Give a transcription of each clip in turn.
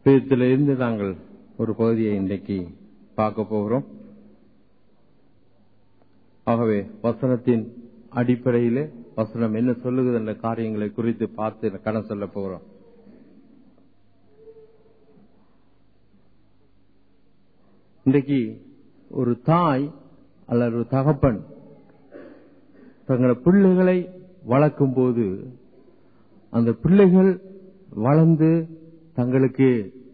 வேதத்திலிருந்து நாங்கள் ஒரு பகுதியை இன்றைக்கு பார்க்க போகிறோம் ஆகவே வசனத்தின் அடிப்படையிலே வசனம் என்ன சொல்லுகிறது என்ற காரியங்களை குறித்து பார்த்து கடன் சொல்ல போகிறோம் இன்றைக்கு ஒரு தாய் அல்லது ஒரு தகப்பன் தங்கள பிள்ளைகளை வளர்க்கும் போது அந்த பிள்ளைகள் வளர்ந்து தங்களுக்கு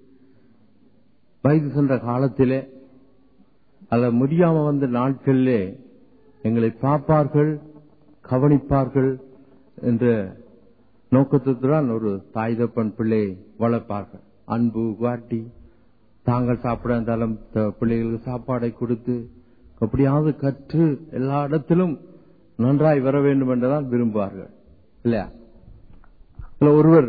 வயது சென்ற காலத்திலே அல்ல முடியாம வந்த நாட்களிலே எங்களை பார்ப்பார்கள் கவனிப்பார்கள் என்ற நோக்கத்துடன் ஒரு தாய் தப்பன் பிள்ளையை வளர்ப்பார்கள் அன்பு காட்டி தாங்கள் சாப்பிட இருந்தாலும் பிள்ளைகளுக்கு சாப்பாடை கொடுத்து எப்படியாவது கற்று எல்லா இடத்திலும் நன்றாய் வர வேண்டும் என்றுதான் விரும்புவார்கள் இல்லையா ஒருவர்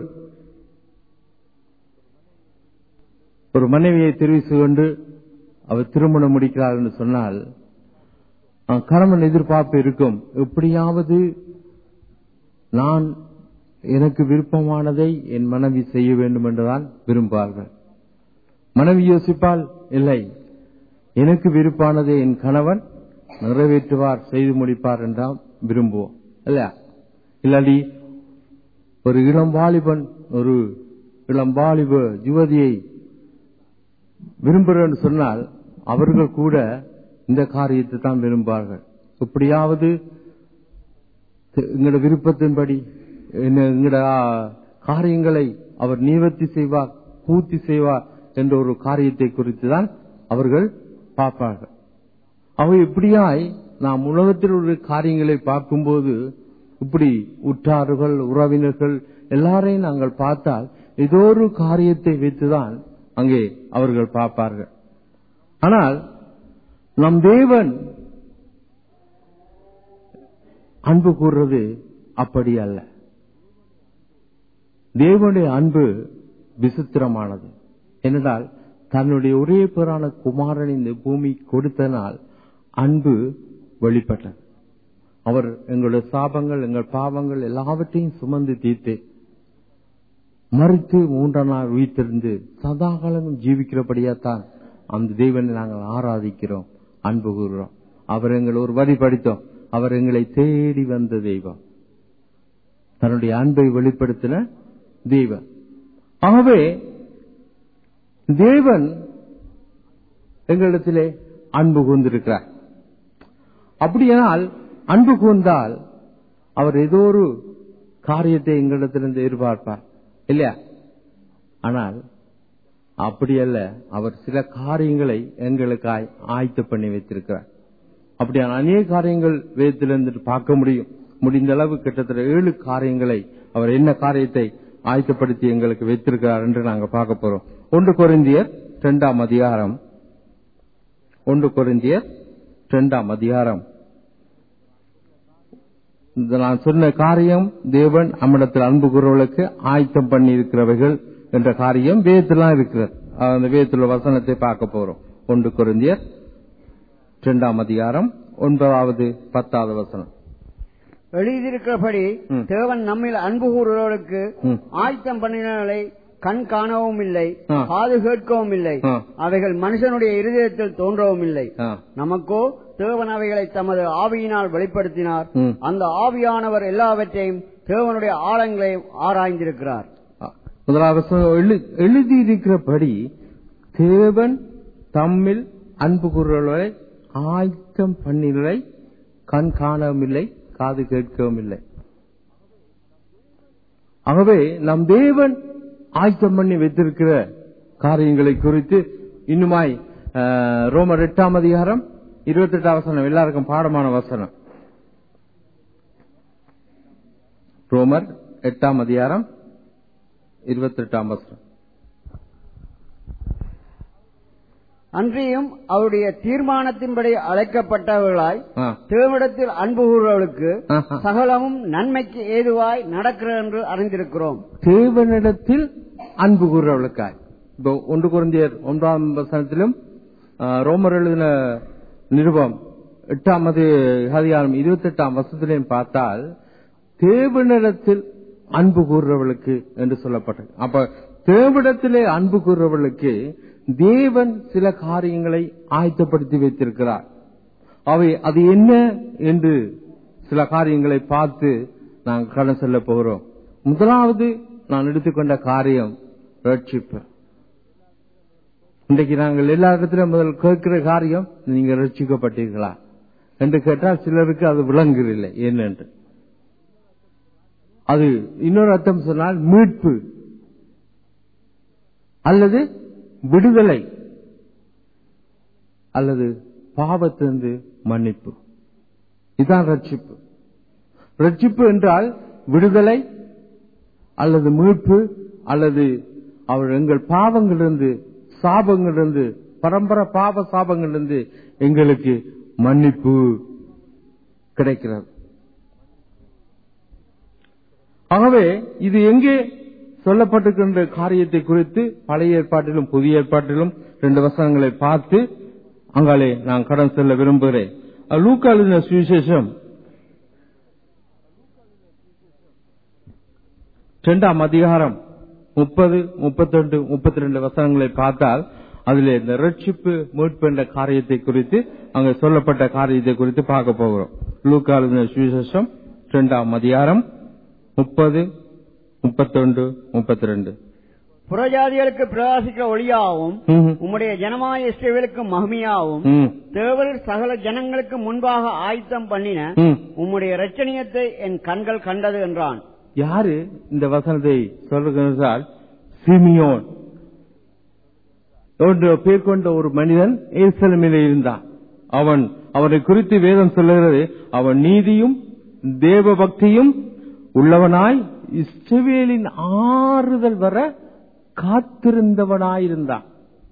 ஒரு மனைவியை தெரிவித்து கொண்டு அவர் திருமணம் முடிக்கிறார் என்று சொன்னால் கணவன் எதிர்பார்ப்பு இருக்கும் எப்படியாவது நான் எனக்கு விருப்பமானதை என் மனைவி செய்ய வேண்டும் என்றுதான் விரும்புவார்கள் மனைவி யோசிப்பால் இல்லை எனக்கு விருப்பானதை என் கணவன் நிறைவேற்றுவார் செய்து முடிப்பார் என்றால் விரும்புவோம் இல்லையா இல்லாடி ஒரு இளம் வாலிபன் ஒரு இளம் வாலிப யுவதியை விரும்புகிறேன்னு சொன்னால் அவர்கள் கூட இந்த காரியத்தை தான் விரும்பார்கள் எப்படியாவது எங்களோட விருப்பத்தின்படி எங்களோட காரியங்களை அவர் நிவர்த்தி செய்வார் பூர்த்தி செய்வார் என்ற ஒரு காரியத்தை குறித்து தான் அவர்கள் பார்ப்பார்கள் அவை இப்படியாய் நாம் உலகத்தில் உள்ள காரியங்களை பார்க்கும்போது இப்படி உற்றார்கள் உறவினர்கள் எல்லாரையும் நாங்கள் பார்த்தால் ஏதோ ஒரு காரியத்தை வைத்துதான் அங்கே அவர்கள் பார்ப்பார்கள் ஆனால் நம் தேவன் அன்பு கூறுறது அப்படி அல்ல தேவனுடைய அன்பு விசித்திரமானது என்னென்றால் தன்னுடைய ஒரே பேரான குமாரன் இந்த பூமி கொடுத்தனால் அன்பு வெளிப்பட்டது அவர் எங்களுடைய சாபங்கள் எங்கள் பாவங்கள் எல்லாவற்றையும் சுமந்து தீர்த்து மறுத்து மூன்றாம் நாள் உயிர்த்திருந்து சதாகாலமும் ஜீவிக்கிறபடியாத்தான் அந்த தெய்வனை நாங்கள் ஆராதிக்கிறோம் அன்பு கூறுறோம் அவர் எங்கள் ஒரு வரி படித்தோம் அவர் எங்களை தேடி வந்த தெய்வம் தன்னுடைய அன்பை வெளிப்படுத்தின தெய்வம் ஆகவே தேவன் எங்களிடத்திலே அன்பு கூர்ந்திருக்கிறார் அப்படியானால் அன்பு கூர்ந்தால் அவர் ஏதோ ஒரு காரியத்தை எங்களிடத்திலிருந்து எதிர்பார்ப்பார் இல்லையா ஆனால் அப்படி அல்ல அவர் சில காரியங்களை எங்களுக்காய் ஆயத்த பண்ணி வைத்திருக்கிறார் அப்படியான அநேக காரியங்கள் வேதத்திலிருந்து பார்க்க முடியும் முடிந்த அளவு கிட்டத்தட்ட ஏழு காரியங்களை அவர் என்ன காரியத்தை ஆயத்தப்படுத்தி எங்களுக்கு வைத்திருக்கிறார் என்று நாங்கள் பார்க்க போறோம் ஒன்று குறைந்தியர் இரண்டாம் அதிகாரம் ஒன்று குறைந்தியர் இரண்டாம் அதிகாரம் நான் சொன்ன காரியம் தேவன் நம்மிடத்தில் அன்பு கூறுவர்களுக்கு ஆயத்தம் பண்ணி இருக்கிறவைகள் என்ற காரியம் வேதத்திலாம் இருக்கிறது அந்த வேதத்தில் வசனத்தை பார்க்க போறோம் ஒன்று குறைந்தியர் இரண்டாம் அதிகாரம் ஒன்பதாவது பத்தாவது வசனம் எழுதியிருக்கிறபடி தேவன் நம்மில் அன்பு கூறுவர்களுக்கு ஆயத்தம் பண்ணினங்களை கண் காணவும் இல்லை காது கேட்கவும் இல்லை அவைகள் மனுஷனுடைய இருதயத்தில் தோன்றவும் இல்லை நமக்கோ தேவன் அவைகளை தமது ஆவியினால் வெளிப்படுத்தினார் அந்த ஆவியானவர் எல்லாவற்றையும் தேவனுடைய ஆழங்களையும் ஆராய்ந்திருக்கிறார் முதலாவது எழுதியிருக்கிறபடி தேவன் தம்மில் அன்பு கூறுவர்களை ஆயத்தம் பண்ணினரை கண் காணவும் இல்லை காது கேட்கவும் இல்லை ஆகவே நம் தேவன் ஆயத்தம் பண்ணி வைத்திருக்கிற காரியங்களை குறித்து இன்னுமாய் ரோமர் எட்டாம் அதிகாரம் இருபத்தி எட்டாம் வசனம் எல்லாருக்கும் பாடமான வசனம் ரோமர் எட்டாம் அதிகாரம் இருபத்தி எட்டாம் வசனம் அன்றியும் அவருடைய தீர்மானத்தின்படி அழைக்கப்பட்டவர்களாய் தேவனிடத்தில் அன்பு கூறுவர்களுக்கு சகலமும் நன்மைக்கு ஏதுவாய் நடக்கிறது என்று அறிந்திருக்கிறோம் தேவனிடத்தில் அன்பு கூறுறவர்களுக்காய் இப்போ ஒன்று குழந்தையர் ஒன்றாம் வசனத்திலும் ரோமர் எழுதின நிருபம் எட்டாம் அதிகாரம் இருபத்தி எட்டாம் வசத்திலையும் பார்த்தால் தேவனிடத்தில் அன்பு கூறுறவர்களுக்கு என்று சொல்லப்பட்டது அப்ப தேவடத்திலே அன்பு கூறுறவர்களுக்கு தேவன் சில காரியங்களை ஆயத்தப்படுத்தி வைத்திருக்கிறார் அவை அது என்ன என்று சில காரியங்களை பார்த்து நாங்கள் கடன் செல்ல போகிறோம் முதலாவது நான் எடுத்துக்கொண்ட காரியம் ரட்சிப்பு இன்றைக்கு நாங்கள் எல்லா இடத்திலும் முதல் கேட்கிற காரியம் நீங்க ரட்சிக்கப்பட்டீர்களா என்று கேட்டால் சிலருக்கு அது விளங்குதில்லை என்னென்று அது இன்னொரு அர்த்தம் சொன்னால் மீட்பு அல்லது விடுதலை அல்லது பாவத்திலிருந்து மன்னிப்பு இதுதான் ரட்சிப்பு ரட்சிப்பு என்றால் விடுதலை அல்லது மீட்பு அல்லது அவர் எங்கள் பாவங்களிலிருந்து சாபங்களிலிருந்து பரம்பரை பாவ சாபங்களிலிருந்து எங்களுக்கு மன்னிப்பு கிடைக்கிறது ஆகவே இது எங்கே சொல்லப்பட்டிருக்கின்ற காரியத்தை குறித்து பழைய ஏற்பாட்டிலும் புதிய ஏற்பாட்டிலும் ரெண்டு வசனங்களை பார்த்து அங்காலே நான் கடன் செல்ல விரும்புகிறேன் லூக்காலின சுவிசேஷம் இரண்டாம் அதிகாரம் முப்பது முப்பத்தொன்று முப்பத்தி ரெண்டு வசனங்களை பார்த்தால் அதில் இந்த ரட்சிப்பு மீட்பு என்ற காரியத்தை குறித்து அங்க சொல்லப்பட்ட காரியத்தை குறித்து பார்க்க போகிறோம் லூக்காலின சுவிசேஷம் இரண்டாம் அதிகாரம் முப்பது முப்பத்தொன்று முப்பத்தி ரெண்டு புறஜாதிகளுக்கு பிரகாசிக்கிற ஒளியாவும் உம்முடைய ஜனமாய இஸ்ரவேலுக்கு மகிமையாவும் தேவர் சகல ஜனங்களுக்கு முன்பாக ஆயத்தம் பண்ணின உம்முடைய ரச்சனியத்தை என் கண்கள் கண்டது என்றான் யாரு இந்த வசனத்தை சொல்லுகிறார் சிமியோன் ஒன்று பேர் கொண்ட ஒரு மனிதன் ஏசலமிலே இருந்தான் அவன் அவனை குறித்து வேதம் சொல்லுகிறது அவன் நீதியும் தேவ பக்தியும் உள்ளவனாய் இஸ்ரவேலின் ஆறுதல் வர காத்திருந்தவனாயிருந்தான்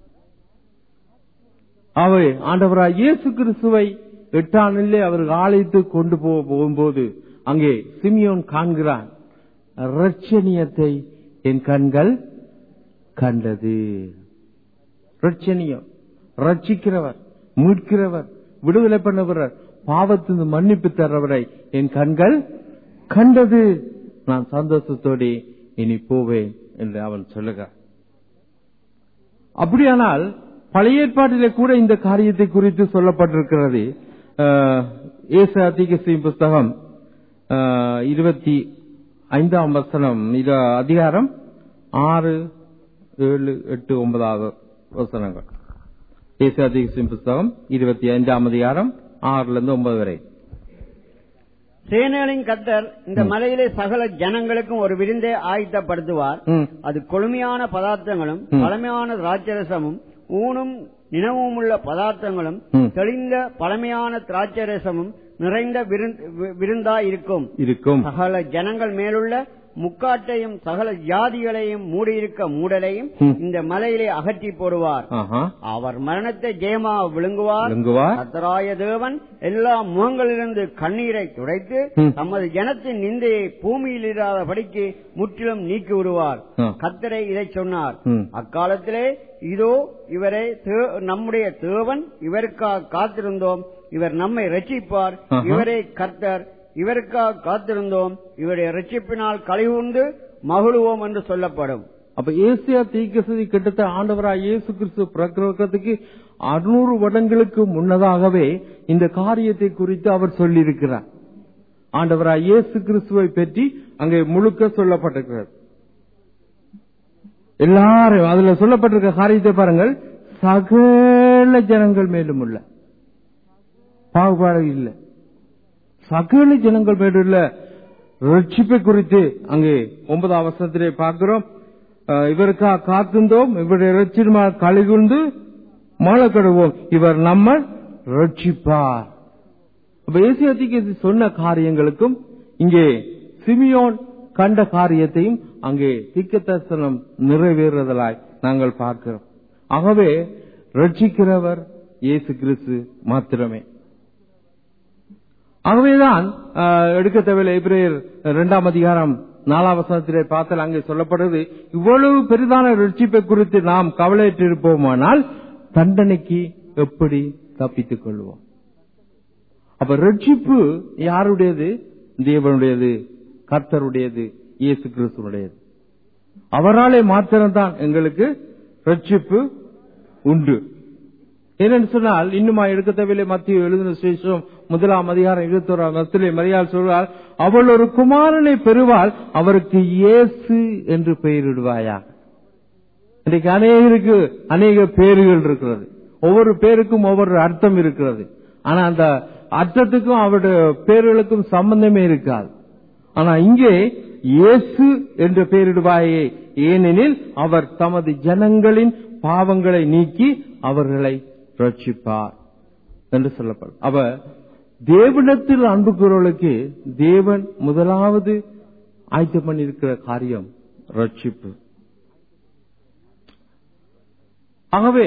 அவை ஆண்டவராய் இயேசு கிறிஸ்துவை எட்டானிலே அவர்கள் ஆலயத்து கொண்டு போகும்போது அங்கே சிமியோன் காண்கிறான் ரட்சணியத்தை என் கண்கள் கண்டது ரட்சணியம் ரட்சிக்கிறவர் மீட்கிறவர் விடுதலை பண்ணவர் பாவத்திலிருந்து மன்னிப்பு தர்றவரை என் கண்கள் கண்டது நான் சந்தோஷத்தோடு இனி போவேன் என்று அவன் சொல்லுகிறார் அப்படியானால் பழைய ஏற்பாட்டிலே கூட இந்த காரியத்தை குறித்து சொல்லப்பட்டிருக்கிறது ஏசா தீகசின் புஸ்தகம் இருபத்தி ஐந்தாம் வசனம் இது அதிகாரம் ஆறு ஏழு எட்டு ஒன்பதாவது வசனங்கள் ஏசா தீகசின் புஸ்தகம் இருபத்தி ஐந்தாம் அதிகாரம் ஆறுல இருந்து ஒன்பது வரை சேனைகளின் கத்தர் இந்த மலையிலே சகல ஜனங்களுக்கும் ஒரு விருந்தை ஆயத்தப்படுத்துவார் அது கொழுமையான பதார்த்தங்களும் பழமையான திராட்சரசமும் ஊனும் நினவும் உள்ள பதார்த்தங்களும் தெளிந்த பழமையான திராட்சரசமும் நிறைந்த விருந்தா இருக்கும் இருக்கும் சகல ஜனங்கள் மேலுள்ள முக்காட்டையும் சகல ஜாதிகளையும் மூடியிருக்க மூடலையும் இந்த மலையிலே அகற்றி போடுவார் அவர் மரணத்தை ஜெயமா விழுங்குவார் கத்தராய தேவன் எல்லா முகங்களிலிருந்து கண்ணீரை துடைத்து தமது ஜனத்தின் நிந்தையை பூமியில் இராதபடிக்கு முற்றிலும் நீக்கி விடுவார் கத்தரை இதை சொன்னார் அக்காலத்திலே இதோ இவரை நம்முடைய தேவன் இவருக்காக காத்திருந்தோம் இவர் நம்மை ரட்சிப்பார் இவரே கர்த்தர் இவருக்காக காத்திருந்தோம் இவருடைய ரட்சிப்பினால் கழிவுண்டு மகிழுவோம் என்று சொல்லப்படும் அப்ப ஏசியா தீக்கசதி கிட்டத்த ஆண்டவராய் இயேசு கிறிஸ்து பிறக்கிறதுக்கு அறுநூறு வருடங்களுக்கு முன்னதாகவே இந்த காரியத்தை குறித்து அவர் சொல்லியிருக்கிறார் ஆண்டவராய் இயேசு கிறிஸ்துவை பற்றி அங்கே முழுக்க சொல்லப்பட்டிருக்கிறது எல்லாரும் அதுல சொல்லப்பட்டிருக்க காரியத்தை பாருங்கள் சகல ஜனங்கள் மேலும் உள்ள பாகுபாடு இல்லை சகல ஜனங்கள் மேலுள்ள ரட்சிப்பை குறித்து அங்கே ஒன்பதாம் வருஷத்திலே பார்க்கிறோம் இவருக்காக காத்திருந்தோம் இவருடைய ரட்சிமா கழிகுந்து மாலக்கடுவோம் இவர் நம்ம ரட்சிப்பார் அப்ப ஏசியத்திக்கு சொன்ன காரியங்களுக்கும் இங்கே சிமியோன் கண்ட காரியத்தையும் அங்கே திக்க தரிசனம் நிறைவேறுதலாய் நாங்கள் பார்க்கிறோம் ஆகவே ரட்சிக்கிறவர் இயேசு கிறிஸ்து மாத்திரமே ஆகவேதான் எடுக்க தேவையில்லை எபிரேயர் இரண்டாம் அதிகாரம் நாலாம் வசனத்திலே பார்த்தால் அங்கே சொல்லப்படுவது இவ்வளவு பெரிதான ரட்சிப்பை குறித்து நாம் கவலையிட்டிருப்போமானால் தண்டனைக்கு எப்படி தப்பித்துக் கொள்வோம் அப்ப ரட்சிப்பு யாருடையது தேவனுடையது கர்த்தருடையது இயேசு கிறிஸ்துனுடையது அவராலே மாத்திரம்தான் எங்களுக்கு ரட்சிப்பு உண்டு ஏனென்று சொன்னால் இன்னுமா எடுக்க தேவையில்லை மத்திய எழுதின சுவிசேஷம் முதலாம் அதிகாரம் இருபத்தோராம் மத்திலே மரியாதை சொல்வார் அவள் ஒரு குமாரனை பெறுவாள் அவருக்கு இயேசு என்று பெயரிடுவாயா இன்றைக்கு அநேகருக்கு அநேக பேர்கள் இருக்கிறது ஒவ்வொரு பேருக்கும் ஒவ்வொரு அர்த்தம் இருக்கிறது ஆனா அந்த அர்த்தத்துக்கும் அவருடைய பேர்களுக்கும் சம்பந்தமே இருக்காது ஆனா இங்கே இயேசு என்று பெயரிடுவாயே ஏனெனில் அவர் தமது ஜனங்களின் பாவங்களை நீக்கி அவர்களை ரட்சிப்பார் என்று சொல்லப்படும் அவ தேவனிடத்தில் அன்பு கூறவர்களுக்கு தேவன் முதலாவது ஆயத்தம் பண்ணியிருக்கிற காரியம் ரட்சிப்பு ஆகவே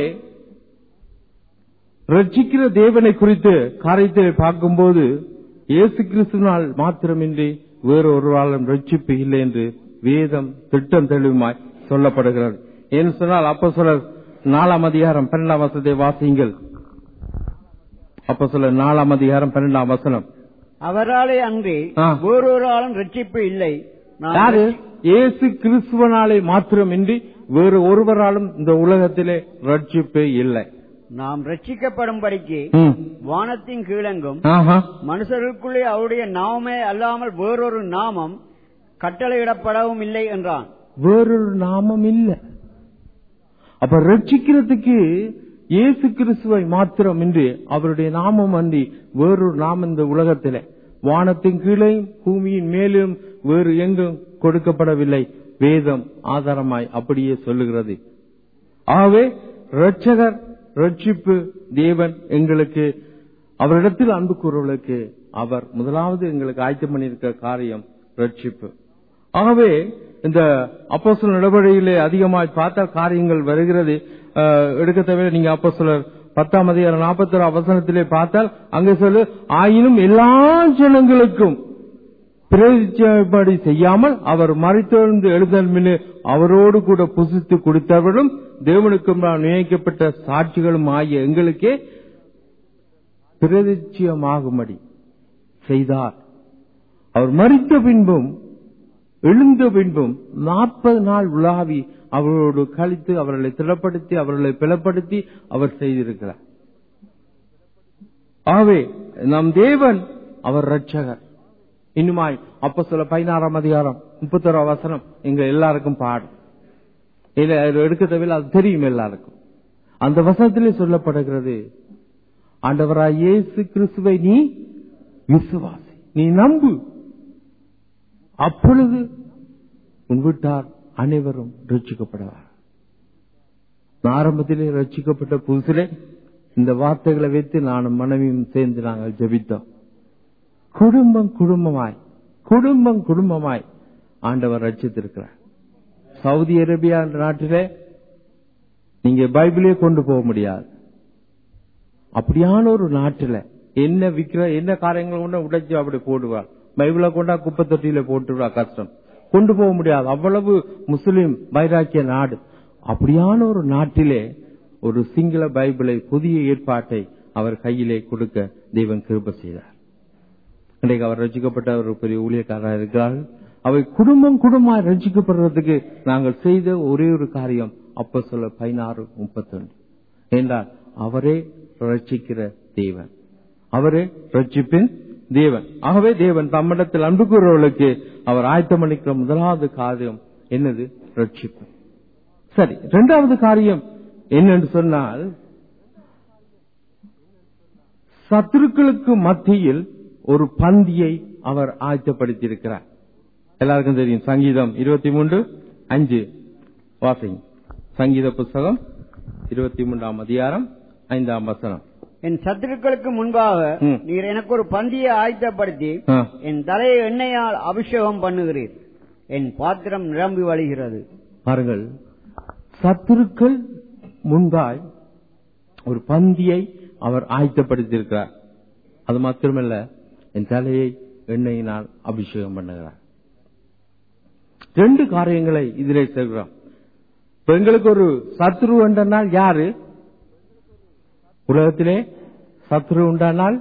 ரட்சிக்கிற தேவனை குறித்து காரியத்தை பார்க்கும்போது இயேசு கிறிஸ்துவினால் மாத்திரமின்றி வேறு ஒருவராலும் ரட்சிப்பு இல்லை என்று வேதம் திட்டம் தெளிவுமாய் சொல்லப்படுகிறது ஏன்னு சொன்னால் அப்ப சொல்ல நாலாம் அதிகாரம் பன்னெண்டாம் வசத்தை வாசியுங்கள் அப்ப சொல்ல நாலாம் அதிகாரம் பன்னெண்டாம் வசனம் அவராலே அன்றி ஆ. வேறொரு ரட்சிப்பு இல்லை நாம் யாரு இயேசு கிறிஸ்துவனாலே மாத்திரமின்றி வேறு ஒருவராலும் இந்த உலகத்திலே ரட்சிப்பே இல்லை நாம் ரட்சிக்கப்படும்படிக்கு ம். வானத்தின் கீழெங்கும் ஆஹா. மனுஷருக்குள்ளே அவருடைய நாமமே அல்லாமல் வேறொரு நாமம் கட்டளையிடப்படவும் இல்லை என்றான் வேறொரு நாமம் இல்ல அப்ப ரட்சிக்கிறதுக்கு இயேசு கிறிஸ்துவை மாத்திரம் இன்றி அவருடைய நாமம் அன்றி வேறொரு நாமம் இந்த உலகத்திலே வானத்தின் கீழே பூமியின் மேலும் வேறு எங்கும் கொடுக்கப்படவில்லை வேதம் ஆதாரமாய் அப்படியே சொல்லுகிறது ஆகவே ரட்சகர் ரட்சிப்பு தேவன் எங்களுக்கு அவரிடத்தில் அன்பு கூறுவர்களுக்கு அவர் முதலாவது எங்களுக்கு ஆயத்தம் பண்ணியிருக்கிற காரியம் ரட்சிப்பு ஆகவே இந்த அப்போஸ்தல நடவடிக்கையிலே அதிகமாய் பார்த்த காரியங்கள் வருகிறது அஹ், எடுக்க தேவையில்லை நீங்க அப்போஸ்தலர் பத்தாம் அதிகாரம் நாற்பத்தி அவசரத்திலே பார்த்தால் அங்கே சொல்லு ஆயினும் எல்லா ஜனங்களுக்கும் பிரதிச்சபடி செய்யாமல் அவர் மறைத்தெழுந்து எழுதல் அவரோடு கூட புசித்து குடித்தவர்களும் தேவனுக்கு முன்பாக நியமிக்கப்பட்ட சாட்சிகளும் ஆகிய எங்களுக்கே பிரதிச்சியமாகும்படி செய்தார் அவர் மறித்த பின்பும் எழுந்த பின்பும் நாற்பது நாள் உலாவி அவர்களோடு கழித்து அவர்களை திடப்படுத்தி அவர்களை பிளப்படுத்தி அவர் செய்திருக்கிறார் ஆகவே நம் தேவன் அவர் ரட்சகர் இன்னுமாய் அப்ப சொல்ல பதினாறாம் அதிகாரம் முப்பத்தோராம் வசனம் எங்க எல்லாருக்கும் பாடும் இல்ல அது எடுக்க தேவையில்லை அது தெரியும் எல்லாருக்கும் அந்த வசனத்திலே சொல்லப்படுகிறது ஆண்டவராய் இயேசு கிறிஸ்துவை நீ விசுவாசி நீ நம்பு அப்பொழுது உன் வீட்டார் அனைவரும் ரட்சிக்கப்படுவார் நான் ஆரம்பத்திலே ரட்சிக்கப்பட்ட புதுசிலே இந்த வார்த்தைகளை வைத்து நானும் மனைவியும் சேர்ந்து நாங்கள் ஜெபித்தோம் குடும்பம் குடும்பமாய் குடும்பம் குடும்பமாய் ஆண்டவர் ரட்சித்திருக்கிறார் சவுதி அரேபியா என்ற நாட்டிலே நீங்க பைபிளே கொண்டு போக முடியாது அப்படியான ஒரு நாட்டுல என்ன விக்கிற என்ன காரியங்களை கொண்டு உடைச்சு அப்படி போடுவார் பைபிளை கொண்டா குப்பை தொட்டியில போட்டுடுவா கஷ்டம் கொண்டு போக முடியாது அவ்வளவு முஸ்லிம் வைராக்கிய நாடு அப்படியான ஒரு நாட்டிலே ஒரு சிங்கள பைபிளை புதிய ஏற்பாட்டை அவர் கையிலே கொடுக்க தெய்வன் கிருப செய்தார் இன்றைக்கு அவர் ரசிக்கப்பட்ட ஒரு பெரிய ஊழியக்காரராக இருக்கிறார்கள் அவை குடும்பம் குடும்பமாக ரசிக்கப்படுறதுக்கு நாங்கள் செய்த ஒரே ஒரு காரியம் அப்ப சொல்ல பதினாறு முப்பத்தொன்று என்றால் அவரே ரட்சிக்கிற தேவன் அவரே ரட்சிப்பின் தேவன் ஆகவே தேவன் தம்மிடத்தில் அன்பு கூறுவர்களுக்கு அவர் ஆயத்தம் அளிக்கிற முதலாவது காரியம் என்னது ரட்சிப்பு சரி இரண்டாவது காரியம் என்னன்னு சொன்னால் சத்துருக்களுக்கு மத்தியில் ஒரு பந்தியை அவர் ஆயத்தப்படுத்தியிருக்கிறார் எல்லாருக்கும் தெரியும் சங்கீதம் இருபத்தி மூன்று அஞ்சு வாசிங் சங்கீத புஸ்தகம் இருபத்தி மூன்றாம் அதிகாரம் ஐந்தாம் வசனம் என் சத்துருக்களுக்கு முன்பாக ம். நீர் எனக்கு ஒரு பந்தியை ஆயத்தப்படுத்தி ஆ. என் தலையை எண்ணெயால் அபிஷேகம் பண்ணுகிறீர் என் பாத்திரம் நிரம்பி வழிகிறது பாருங்கள் சத்துருக்கள் முன்பாய் ஒரு பந்தியை அவர் ஆயத்தப்படுத்தியிருக்கிறார் அது மாத்திரமல்ல என் தலையை எண்ணெயினால் அபிஷேகம் பண்ணுகிறார் ரெண்டு காரியங்களை இதிலே செய்கிறோம் இப்ப எங்களுக்கு ஒரு சத்ரு என்றனால் யாரு உலகத்திலே சத்ரு உண்டானால்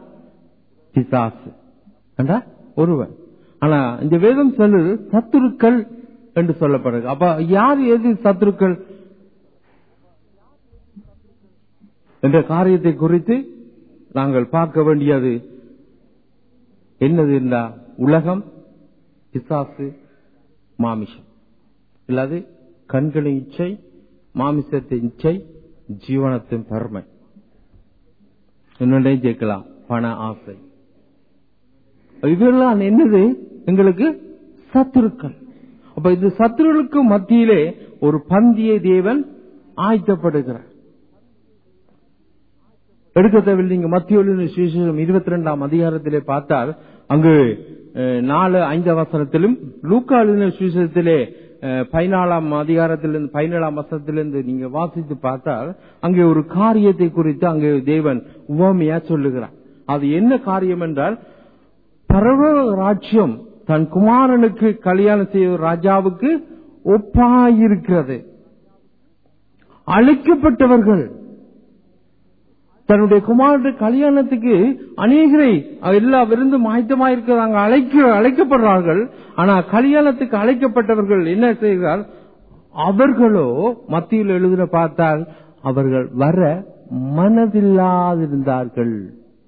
பிசாசு என்றா ஒருவன் ஆனா இந்த வேதம் சொல்லுது சத்துருக்கள் என்று சொல்லப்படுது அப்ப யார் எது சத்துருக்கள் என்ற காரியத்தை குறித்து நாங்கள் பார்க்க வேண்டியது என்னது என்றா உலகம் பிசாசு மாமிசம் இல்லாது கண்களின் இச்சை மாமிசத்தின் இச்சை ஜீவனத்தின் பெருமை இன்னொன்றையும் சேர்க்கலாம் பண ஆசை இதெல்லாம் என்னது எங்களுக்கு சத்துருக்கள் அப்ப இது சத்துருக்களுக்கு மத்தியிலே ஒரு பந்தியை தேவன் ஆயத்தப்படுகிறார் எடுக்க தேவையில்லை நீங்க மத்திய சுவிசேஷம் இருபத்தி ரெண்டாம் அதிகாரத்திலே பார்த்தால் அங்கு அஹ், நாலு ஐந்து அவசரத்திலும் லூக்கா எழுதின சுவிசேஷத்திலே அஹ், பதினாலாம் அதிகாரத்திலிருந்து பதினேழாம் வசனத்திலிருந்து நீங்க வாசித்து பார்த்தால் அங்கே ஒரு காரியத்தை குறித்து அங்கே தேவன் உவமையா சொல்லுகிறார் அது என்ன காரியம் என்றால் பரவ ராஜ்யம் தன் குமாரனுக்கு கல்யாணம் செய்த ராஜாவுக்கு ஒப்பாயிருக்கிறது அழைக்கப்பட்டவர்கள் தன்னுடைய குமாரனுடைய கல்யாணத்துக்கு அநேகரை எல்லா விருந்தும் ஆயத்தமாயிருக்கிறாங்க அழைக்க அழைக்கப்படுறார்கள் ஆனா கல்யாணத்துக்கு அழைக்கப்பட்டவர்கள் என்ன செய்கிறார் அவர்களோ மத்தியில் எழுதின பார்த்தால் அவர்கள் வர மனதில்லாதிருந்தார்கள்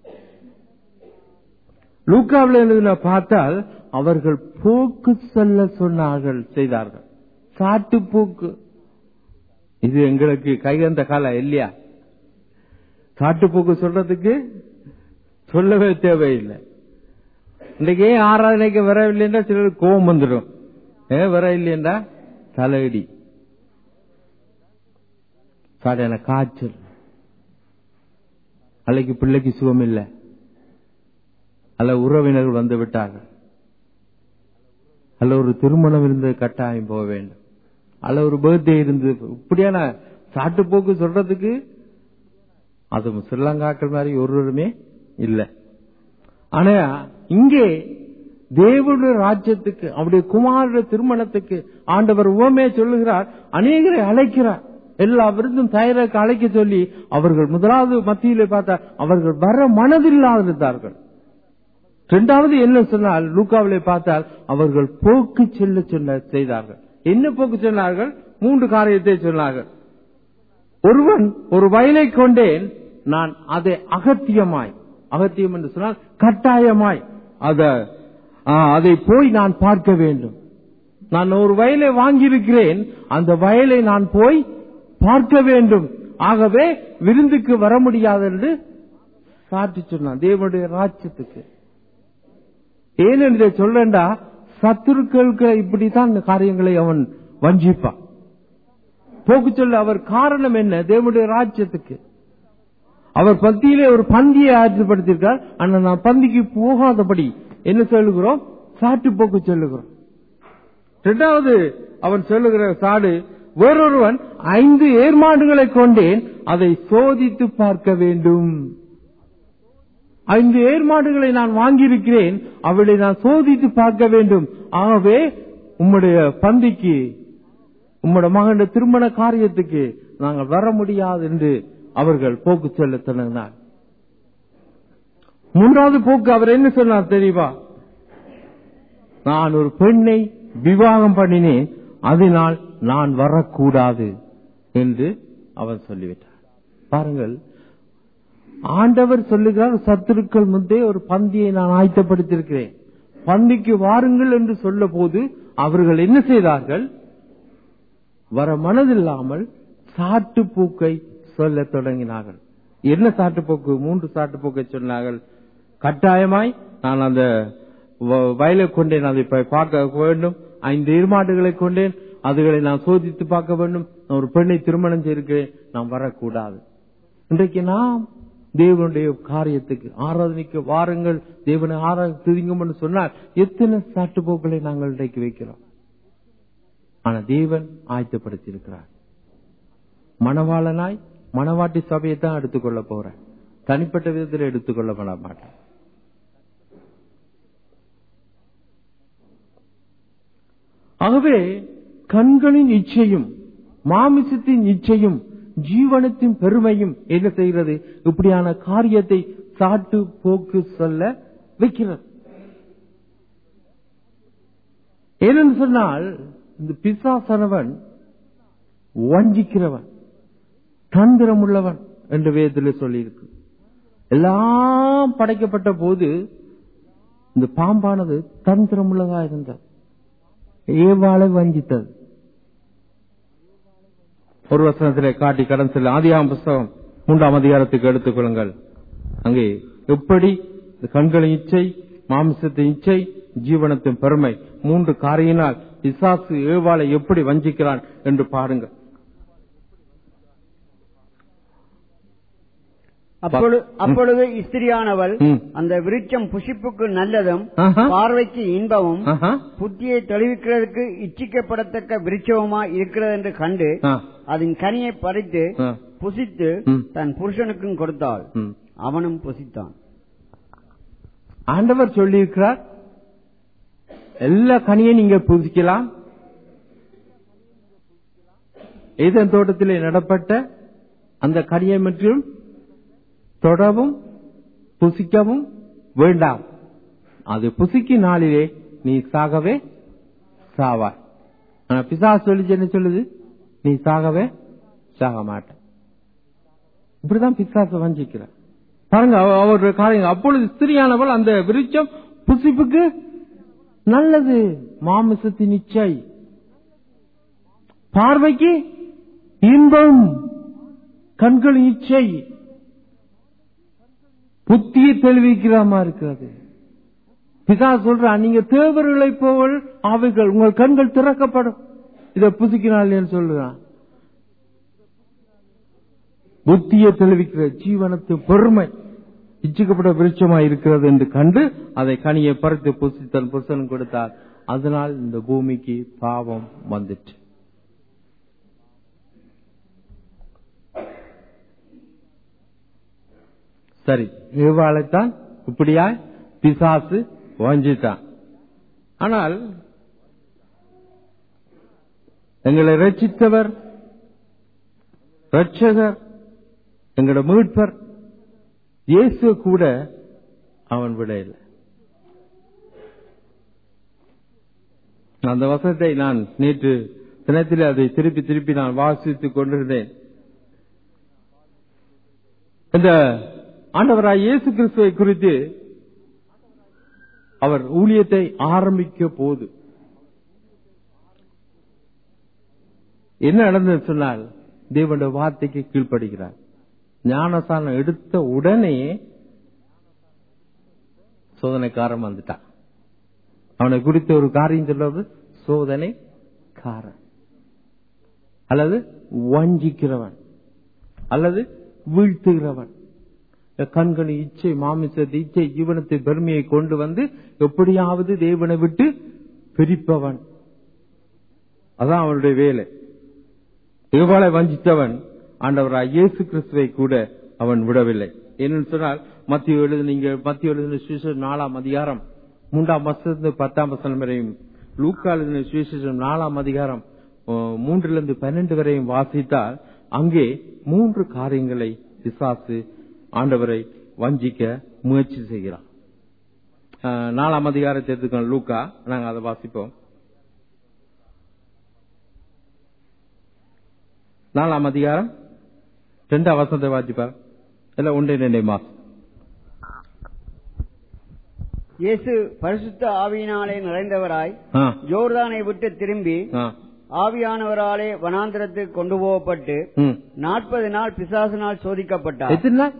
லூக்காவில் எழுதின பார்த்தால் அவர்கள் போக்கு சொல்ல சொன்னார்கள் செய்தார்கள் சாட்டு போக்கு இது எங்களுக்கு கைகந்த காலம் இல்லையா சாட்டுப்போக்கு சொல்றதுக்கு சொல்லவே தேவையில்லை இன்னைக்கு ஏன் ஆராதனைக்கு வரவில்லைன்னா சிலருக்கு கோபம் வந்துடும் ஏன் வர இல்லையண்டா தலையடி சாடையான காய்ச்சல் அன்னைக்கு பிள்ளைக்கு சுகம் இல்லை அல்ல உறவினர்கள் வந்து விட்டார்கள் அல்ல ஒரு திருமணம் இருந்து கட்டாயம் போக வேண்டும் அல்ல ஒரு பர்த்டே இருந்து இப்படியான சாட்டுப்போக்கு சொல்றதுக்கு அது ஸ்ரீலங்காக்கள் மாதிரி ஒருவருமே இல்ல ஆனா இங்கே தேவனுடைய ராஜ்யத்துக்கு அவருடைய குமாரனுடைய திருமணத்துக்கு ஆண்டவர் உவமே சொல்லுகிறார் அநேகரை அழைக்கிறார் எல்லா விருந்தும் தயாராக அழைக்க சொல்லி அவர்கள் முதலாவது மத்தியிலே பார்த்தா அவர்கள் வர மனதில்லாதிருந்தார்கள் இரண்டாவது என்ன சொன்னால் லூக்காவிலே பார்த்தால் அவர்கள் போக்கு செல்ல சொன்ன செய்தார்கள் என்ன போக்கு சொன்னார்கள் மூன்று காரியத்தை சொன்னார்கள் ஒருவன் ஒரு வயலை கொண்டேன் நான் அதை அகத்தியமாய் அகத்தியம் என்று சொன்னால் கட்டாயமாய் அத ஆ, அதை போய் நான் பார்க்க வேண்டும் நான் ஒரு வயலை வாங்கியிருக்கிறேன் அந்த வயலை நான் போய் பார்க்க வேண்டும் ஆகவே விருந்துக்கு வர முடியாது என்று சாட்சி சொன்னான் தேவனுடைய ராஜ்யத்துக்கு ஏன் என்று சொல்றேன்டா சத்துருக்களுக்கு இப்படித்தான் இந்த காரியங்களை அவன் வஞ்சிப்பான் போக்கு சொல்ல அவர் காரணம் என்ன தேவனுடைய ராஜ்யத்துக்கு அவர் பந்தியிலே ஒரு பந்தியை ஆற்றுப்படுத்தியிருக்கார் ஆனா நான் பந்திக்கு போகாதபடி என்ன சொல்லுகிறோம் சாட்டு போக்கு சொல்லுகிறோம் இரண்டாவது அவன் சொல்லுகிற சாடு வேறொருவன் ஐந்து ஏர்மாடுகளை கொண்டேன் அதை சோதித்து பார்க்க வேண்டும் ஐந்து ஏர்மாடுகளை நான் வாங்கியிருக்கிறேன் அவளை நான் சோதித்து பார்க்க வேண்டும் ஆகவே உம்முடைய பந்திக்கு உம்முடைய மகனுடைய திருமண காரியத்துக்கு நாங்கள் வர முடியாது என்று அவர்கள் போக்கு சொல்ல தொடங்கினார் மூன்றாவது போக்கு அவர் என்ன சொன்னார் தெரியுமா நான் ஒரு பெண்ணை விவாகம் பண்ணினேன் அதனால் நான் வரக்கூடாது என்று அவர் சொல்லிவிட்டார் பாருங்கள் ஆண்டவர் சொல்லுகிறார் சத்துருக்கள் முன்பே ஒரு பந்தியை நான் ஆயத்தப்படுத்தியிருக்கிறேன் பந்திக்கு வாருங்கள் என்று சொல்ல போது அவர்கள் என்ன செய்தார்கள் வர மனதில்லாமல் சாட்டுப்போக்கை சொல்ல தொடங்கினார்கள் என்ன சாட்டுப்போக்கு மூன்று சாட்டுப்போக்கை சொன்னார்கள் கட்டாயமாய் நான் அந்த வ- வயலை கொண்டேன் அதை போய் பார்க்க வேண்டும் ஐந்து எருமாடுகளை கொண்டேன் அதுகளை நான் சோதித்து பார்க்க வேண்டும் நான் ஒரு பெண்ணை திருமணம் செய்திருக்கிறேன் நான் வரக்கூடாது இன்றைக்கு நாம் தேவனுடைய காரியத்துக்கு ஆராதனைக்கு வாருங்கள் தேவனை ஆராத துதிங்கும் சொன்னால் எத்தனை சாட்டுப்போக்களை நாங்கள் இன்றைக்கு வைக்கிறோம் ஆனா தேவன் ஆயத்தப்படுத்தி இருக்கிறார் மணவாளனாய் மணவாட்டி சபையை தான் எடுத்துக்கொள்ள போறேன் தனிப்பட்ட விதத்தில் எடுத்துக்கொள்ள பண்ண மாட்டேன் ஆகவே கண்களின் இச்சையும் மாமிசத்தின் இச்சையும் ஜீவனத்தின் பெருமையும் என்ன செய்கிறது இப்படியான காரியத்தை சாட்டு போக்கு சொல்ல வைக்கிறது ஏனென்று சொன்னால் இந்த பிசாசனவன் வஞ்சிக்கிறவன் தந்திரம் உள்ளவன் என்று வேதத்தில் சொல்லியிருக்கு எல்லாம் படைக்கப்பட்ட போது இந்த பாம்பானது தந்திரம் உள்ளதா இருந்தது ஏவாளை வஞ்சித்தது ஒரு வசனத்திலே காட்டி கடன் செல்ல ஆதியாம் புஸ்தகம் மூன்றாம் அதிகாரத்துக்கு எடுத்துக் கொள்ளுங்கள் அங்கே எப்படி இந்த கண்களின் இச்சை மாமிசத்தின் இச்சை ஜீவனத்தின் பெருமை மூன்று காரையினால் பிசாசு ஏவாளை எப்படி வஞ்சிக்கிறான் என்று பாருங்கள் அப்பொழு- அப்பொழுது இஸ்திரியானவள் ம். அந்த விருட்சம் புசிப்புக்கு நல்லதும் ஆஹா. பார்வைக்கு இன்பமும் ஆஹா. புத்தியை தெளிவிக்கிறதுக்கு இச்சிக்கப்படத்தக்க விருட்சமுமா இருக்கிறது என்று கண்டு ஆ. அதன் கனியை பறித்து ஆ. புசித்து ம். தன் புருஷனுக்கும் கொடுத்தாள் ம். அவனும் புசித்தான் ஆண்டவர் சொல்லியிருக்கிறார் எல்லா கனியும் நீங்க புதிக்கலாம் ஏதன் தோட்டத்திலே நடப்பட்ட அந்த கனியை மற்றும் தொடவும் புசிக்கவும் வேண்டாம் அது புசிக்கும் நாளிலே நீ சாகவே சாவாய் ஆனா பிசாசு சொல்லிச்சு என்ன சொல்லுது நீ சாகவே சாக மாட்ட இப்படிதான் பிசாச வஞ்சிக்கிறார் பாருங்க அவ- அவருடைய காரியங்கள் அப்பொழுது ஸ்திரியானவள் அந்த விருட்சம் புசிப்புக்கு நல்லது மாமிசத்தின் இச்சை பார்வைக்கு இன்பம் கண்களின் இச்சை புத்தியை தெளிவிக்கிறமா இருக்கிறது பிதா சொல்றா நீங்க தேவர்களை போவல் அவைகள் உங்கள் கண்கள் திறக்கப்படும் இதை புசிக்கிறாள் சொல்லுறான் புத்தியை தெளிவிக்கிற ஜீவனத்து பெருமை இச்சிக்கப்பட்ட விருட்சமாய் இருக்கிறது என்று கண்டு அதை கனியை பறித்து புசி தன் புருஷன் கொடுத்தார் அதனால் இந்த பூமிக்கு பாவம் வந்துட்டு சரி ஏவாளைத்தான் இப்படியாய் பிசாசு வஞ்சித்தான் ஆனால் எங்களை ரட்சித்தவர் ரட்சகர் எங்களோட மீட்பர் இயேசு கூட அவன் விட இல்லை அந்த வசனத்தை நான் நேற்று தினத்தில் அதை திருப்பி திருப்பி நான் வாசித்துக் கொண்டிருந்தேன் இந்த ஆண்டவராய் இயேசு கிறிஸ்துவை குறித்து அவர் ஊழியத்தை ஆரம்பிக்க போது என்ன நடந்தது சொன்னால் தேவனுடைய வார்த்தைக்கு கீழ்ப்படுகிறார் ஞானசானம் எடுத்த உடனே சோதனைக்காரன் வந்துட்டான் அவனை குறித்த ஒரு காரியம் சொல்றது சோதனைக்காரன் அல்லது வஞ்சிக்கிறவன் அல்லது வீழ்த்துகிறவன் கண்கள் இச்சை மாமிசத்தை இச்சை ஜீவனத்தை பெருமையை கொண்டு வந்து எப்படியாவது தேவனை விட்டு பிரிப்பவன் அதான் அவனுடைய வேலை இவ்வாளை வஞ்சித்தவன் ஆண்டவராய் இயேசு கிறிஸ்துவை கூட அவன் விடவில்லை என்னன்னு சொன்னால் மத்திய எழுது நீங்க மத்திய எழுதின சுவிசேஷம் நாலாம் அதிகாரம் மூன்றாம் வருஷத்து பத்தாம் வசனம் வரையும் லூக்கா எழுதின சுவிசேஷம் நாலாம் அதிகாரம் அஹ், மூன்றிலிருந்து பன்னெண்டு வரையும் வாசித்தால் அங்கே மூன்று காரியங்களை பிசாசு ஆண்டவரை வஞ்சிக்க முயற்சி செய்கிறான் அஹ், நாலாம் அதிகாரத்தை எடுத்துக்கணும் லூக்கா நாங்க அதை வாசிப்போம் நாலாம் அதிகாரம் ரெண்டாம் வசனத்தை வாசிப்பார் இல்ல ஒன்றே ரெண்டே மாசம் இயேசு பரிசுத்த ஆவியினாலே நிறைந்தவராய் ஆ, ஜோர்தானை விட்டு திரும்பி ஆ, ஆவியானவராலே வனாந்திரத்துக்கு கொண்டு போகப்பட்டு ம். நாற்பது நாள் பிசாசினால் சோதிக்கப்பட்டார் எத்தனை நாள்?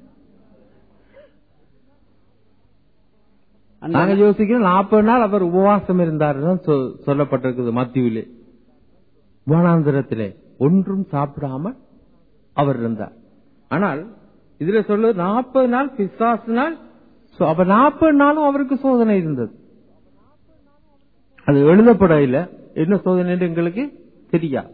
அந்த நாங்க யோசிக்கிறோம் நாற்பது நாள் அவர் உபவாசம் இருந்தார் சொல்லப்பட்டிருக்குது மத்தியிலே வனாந்திரத்திலே ஒன்றும் சாப்பிடாம அவர் இருந்தார் ஆனால் இதுல சொல்ல நாற்பது நாள் பிசாசு நாள் சோ, அப்ப நாற்பது நாளும் அவருக்கு சோதனை இருந்தது அது எழுதப்படையில என்ன சோதனை எங்களுக்கு தெரியாது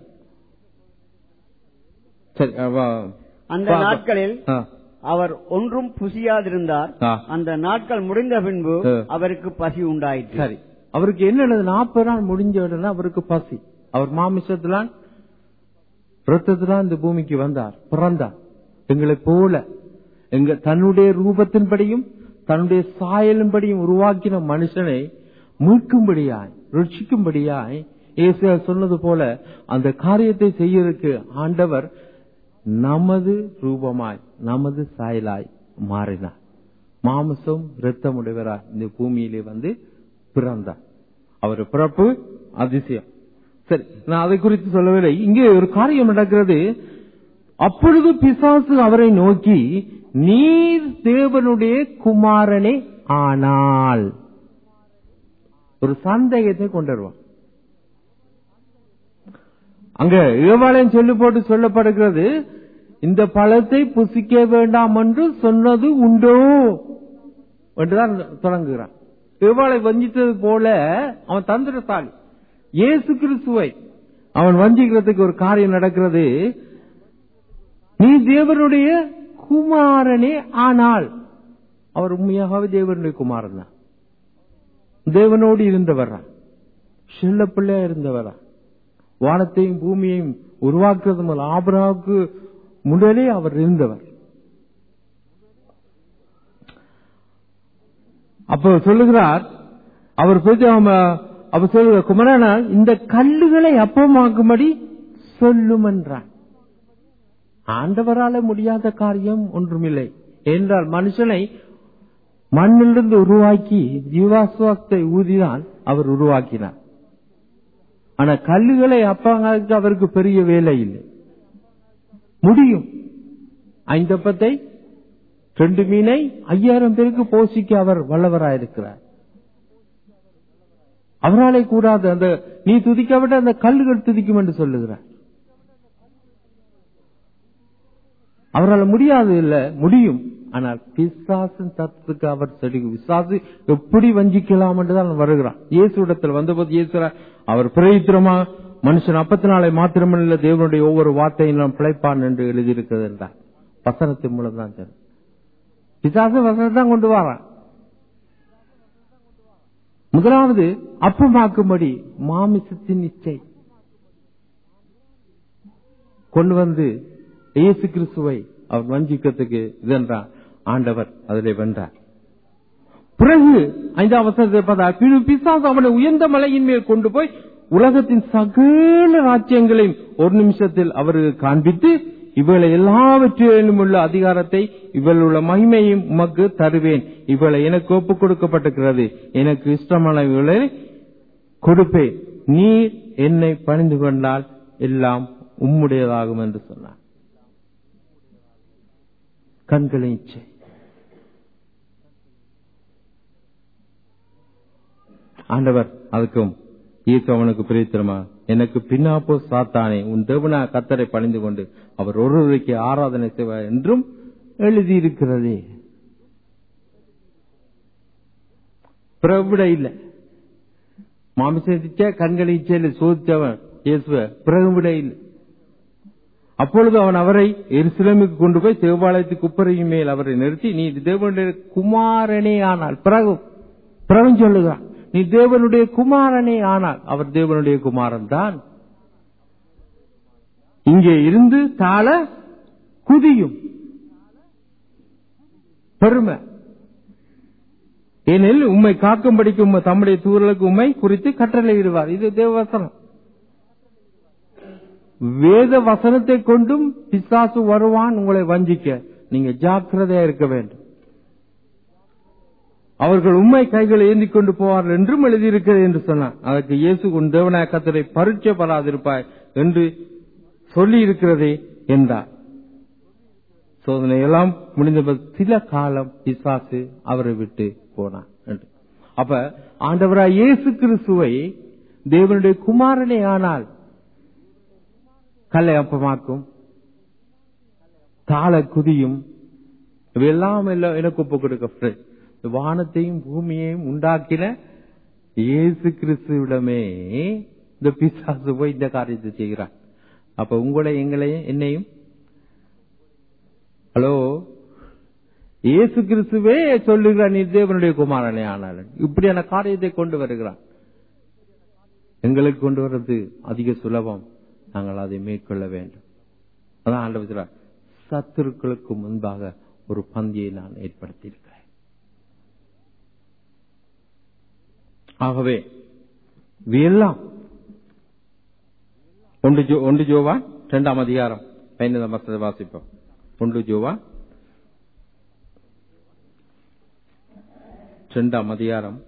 சரி அவ- அந்த பா- நாட்களில் ஆ, அவர் ஒன்றும் புசியாதிருந்தார் ஆ. அந்த நாட்கள் முடிந்த பின்பு ஆ. அவருக்கு பசி உண்டாயிற்று சரி அவருக்கு என்ன நாற்பது நாள் முடிஞ்ச உடனே அவருக்கு பசி அவர் மாமிசத்திலான் ரத்தத்திலான் இந்த பூமிக்கு வந்தார் பிறந்தார் எங்களை போல எங்க தன்னுடைய ரூபத்தின்படியும் தன்னுடைய சாயலின்படியும் உருவாக்கின மனுஷனை மீட்கும்படியாய் ரட்சிக்கும்படியாய் இயேசு சொன்னது போல அந்த காரியத்தை செய்யறதுக்கு ஆண்டவர் நமது ரூபமாய் நமது சாயலாய் மாறினார் மாமிசம் இரத்தமுடையவராய் இந்த பூமியிலே வந்து பிறந்தார் அவர் பிறப்பு அதிசயம் சரி நான் அதை குறித்து சொல்லவில்லை இங்கே ஒரு காரியம் நடக்கிறது அப்பொழுது பிசாசு அவரை நோக்கி நீர் தேவனுடைய குமாரனே ஆனால் ஒரு சந்தேகத்தை கொண்டு வருவான் அங்க ஏவாளையும் சொல்லி போட்டு சொல்லப்படுகிறது இந்த பழத்தை புசிக்க வேண்டாம் என்று சொன்னது உண்டோ என்றுதான் தொடங்குகிறான் ஏவாளை வஞ்சித்தது போல அவன் தந்திரசாலி இயேசு கிறிஸ்துவை அவன் வஞ்சிக்கிறதுக்கு ஒரு காரியம் நடக்கிறது நீ தேவனுடைய குமாரனே ஆனால் அவர் உண்மையாகவே தேவனுடைய குமாரன் தான் தேவனோடு இருந்தவரா செல்ல பிள்ளையா இருந்தவரா வானத்தையும் பூமியையும் உருவாக்குறது முதல் ஆபராவுக்கு முதலே அவர் இருந்தவர் அப்ப சொல்லுகிறார் அவர் போயிட்டு அவன் அவர் சொல்லுகிற குமரனா இந்த கல்லுகளை அப்பமாக்கும்படி சொல்லும் என்றான் ஆண்டவரால முடியாத காரியம் ஒன்றுமில்லை என்றால் மனுஷனை மண்ணிலிருந்து உருவாக்கி ஜீவாசுவத்தை ஊதிதான் அவர் உருவாக்கினார் ஆனா கல்லுகளை அப்பாங்க அவருக்கு பெரிய வேலை இல்லை முடியும் ஐந்தப்பத்தை ரெண்டு மீனை ஐயாயிரம் பேருக்கு போஷிக்க அவர் வல்லவராயிருக்கிறார் அவராலே கூடாது அந்த நீ துதிக்கப்பட்ட அந்த கல்லுகள் துதிக்கும் என்று சொல்லுகிறார் அவரால் முடியாது இல்ல முடியும் ஆனால் பிசாசின் தத்துக்கு அவர் செடி விசாசு எப்படி வஞ்சிக்கலாம் என்றுதான் வருகிறான் இயேசு இடத்தில் வந்தபோது இயேசு அவர் பிரயித்திரமா மனுஷன் அப்பத்தினாலே மாத்திரமல்ல தேவனுடைய ஒவ்வொரு வார்த்தையிலும் பிழைப்பான் என்று எழுதியிருக்கிறது என்றார் வசனத்தின் மூலம் தான் சரி பிசாசு வசனத்தை தான் கொண்டு வரான் முதலாவது அப்பமாக்கும்படி மாமிசத்தின் இச்சை கொண்டு வந்து இயேசு கிறிஸ்துவை அவர் வஞ்சிக்கிறதுக்கு இதென்றார் ஆண்டவர் அதிலே வென்றார் பிறகு ஐந்தாம் வசனத்தை பார்த்தா பிசாசு அவனை உயர்ந்த மலையின் மேல் கொண்டு போய் உலகத்தின் சகல ராஜ்யங்களையும் ஒரு நிமிஷத்தில் அவருக்கு காண்பித்து இவளை எல்லாவற்றிலும் உள்ள அதிகாரத்தை இவள் உள்ள மகிமையும் உமக்கு தருவேன் இவளை எனக்கு ஒப்புக் கொடுக்கப்பட்டிருக்கிறது எனக்கு இஷ்டமானவர்களை கொடுப்பேன் நீர் என்னை பணிந்து கொண்டால் எல்லாம் உம்முடையதாகும் என்று சொன்னார் கண்களை இச்சை ஆண்டவர் அதுக்கும் இயேசு அவனுக்கு பிரித்திரமா எனக்கு பின்னாப்போ சாத்தானே உன் தேவனா கத்தரை பணிந்து கொண்டு அவர் ஒருவருக்கு ஆராதனை செய்வார் என்றும் எழுதியிருக்கிறதே பிரவிட இல்லை மாமிச கண்களை இச்சையில் சோதித்தவன் இயேசுவ பிறகுவிட இல்லை அப்பொழுது அவன் அவரை எருசலேமுக்கு கொண்டு போய் தேவாலயத்துக்கு குப்பரையும் மேல் அவரை நிறுத்தி நீ தேவனுடைய குமாரனே ஆனால் பிறகு பிறகு சொல்லுகிறான் நீ தேவனுடைய குமாரனே ஆனால் அவர் தேவனுடைய குமாரன் தான் இங்கே இருந்து தாழ குதியும் பெருமை ஏனில் உண்மை காக்கும்படிக்கு உண்மை தம்முடைய தூரலுக்கு உண்மை குறித்து கட்டளையிடுவார் இது தேவவசனம் வேத வசனத்தை கொண்டும் பிசாசு வருவான் உங்களை வஞ்சிக்க நீங்க ஜாக்கிரதையா இருக்க வேண்டும் அவர்கள் உண்மை கைகளை ஏந்தி கொண்டு போவார்கள் என்றும் எழுதியிருக்கிறது என்று சொன்னார் அதற்கு இயேசு உன் தேவனாய கத்தரை பரீட்சைப்படாதிருப்பாய் என்று சொல்லி இருக்கிறதே என்றார் சோதனை எல்லாம் முடிந்த சில காலம் பிசாசு அவரை விட்டு போனார் என்று அப்ப ஆண்டவராய் இயேசு கிறிஸ்துவை தேவனுடைய குமாரனே ஆனால் கல்லை அப்பமாக்கும் தாள குதியும் இவையெல்லாம் எனக்கு ஒப்பு கொடுக்க வானத்தையும் பூமியையும் உண்டாக்கின இயேசு கிறிஸ்துவிடமே இந்த பிசாசு போய் இந்த காரியத்தை செய்கிறார் அப்ப உங்களை எங்களையும் என்னையும் ஹலோ இயேசு கிறிஸ்துவே சொல்லுகிறார் நீ தேவனுடைய குமாரனே ஆனாலும் இப்படியான காரியத்தை கொண்டு வருகிறான் எங்களுக்கு கொண்டு வர்றது அதிக சுலபம் நாங்கள் அதை மேற்கொள்ள வேண்டும் அதான் ஆண்டவர் சத்துருக்களுக்கு முன்பாக ஒரு பந்தியை நான் ஏற்படுத்தியிருக்கிறேன் ஆகவே இவையெல்லாம் ஒன்று ஜோ ஒன்று ஜோவா இரண்டாம் அதிகாரம் பதினைந்தாம் வசனத்தை வாசிப்போம் ஒன்று ஜோவா இரண்டாம் அதிகாரம்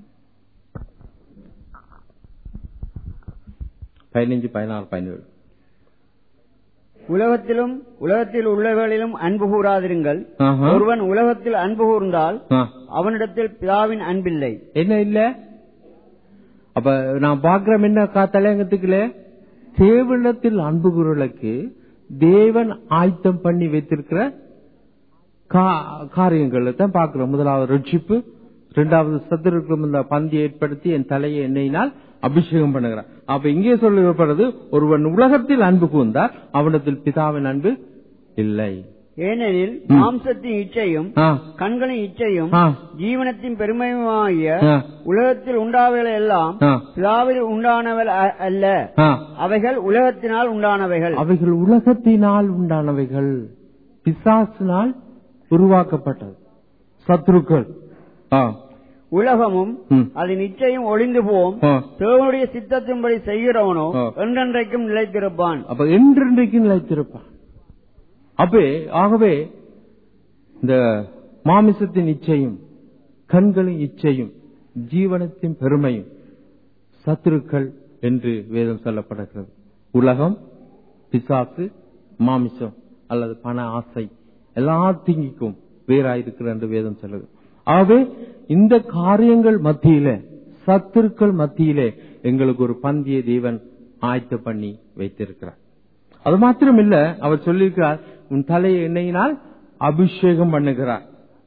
பதினைஞ்சு பதினாறு பதினேழு உலகத்திலும் உலகத்தில் உள்ளவர்களிலும் அன்பு கூறாதிருங்கள் ஆஹா. ஒருவன் உலகத்தில் அன்பு கூர்ந்தால் ஆ. அவனிடத்தில் பிதாவின் அன்பில்லை என்ன இல்ல அப்ப நான் பாக்குறோம் என்ன கா தலையங்கத்துக்குள்ள தேவனத்தில் அன்பு குரலுக்கு தேவன் ஆயத்தம் பண்ணி வைத்திருக்கிற கா- காரியங்களை தான் பார்க்கிறோம் முதலாவது ரட்சிப்பு இரண்டாவது சத்துருக்கும் இந்த பந்தி ஏற்படுத்தி என் தலையை எண்ணெயினால் அபிஷேகம் பண்ணுகிறார் அப்ப இங்கே சொல்லப்படுறது ஒருவன் உலகத்தில் அன்பு கூர்ந்தால் அவனத்தில் பிதாவின் அன்பு இல்லை ஏனெனில் மாம்சத்தின் இச்சையும் ஆ, கண்களின் இச்சையும் ஆ, ஜீவனத்தின் பெருமையுமாகிய ஆ, உலகத்தில் உண்டாவர்கள் எல்லாம் ஆ, பிதாவில் உண்டானவள் அ- அல்ல ஆ. அவைகள் உலகத்தினால் உண்டானவைகள் அவைகள் உலகத்தினால் உண்டானவைகள் பிசாசினால் உருவாக்கப்பட்டது சத்ருக்கள் ஆ, உலகமும் ம், அதன் இச்சையும் ஒளிந்து போம் ஆ. தேவனுடைய சித்தத்தின்படி செய்கிறவனோ ஆ. என்றென்றைக்கும் நிலைத்திருப்பான் அப்ப என்றென்றைக்கு நிலைத்திருப்பான் அப்பே ஆகவே இந்த மாமிசத்தின் இச்சையும் கண்களின் இச்சையும் ஜீவனத்தின் பெருமையும் சத்துருக்கள் என்று வேதம் சொல்லப்படுகிறது உலகம் பிசாசு மாமிசம் அல்லது பண ஆசை எல்லா தீங்கிக்கும் வேறாயிருக்கிற என்று வேதம் சொல்லுது ஆகவே இந்த காரியங்கள் மத்தியிலே சத்துருக்கள் மத்தியிலே எங்களுக்கு ஒரு பந்திய தேவன் ஆயத்த பண்ணி வைத்திருக்கிறார் அது மாத்திரம் இல்ல அவர் சொல்லியிருக்கிறார் உன் தலையை எண்ணெயினால் அபிஷேகம் பண்ணுகிறார்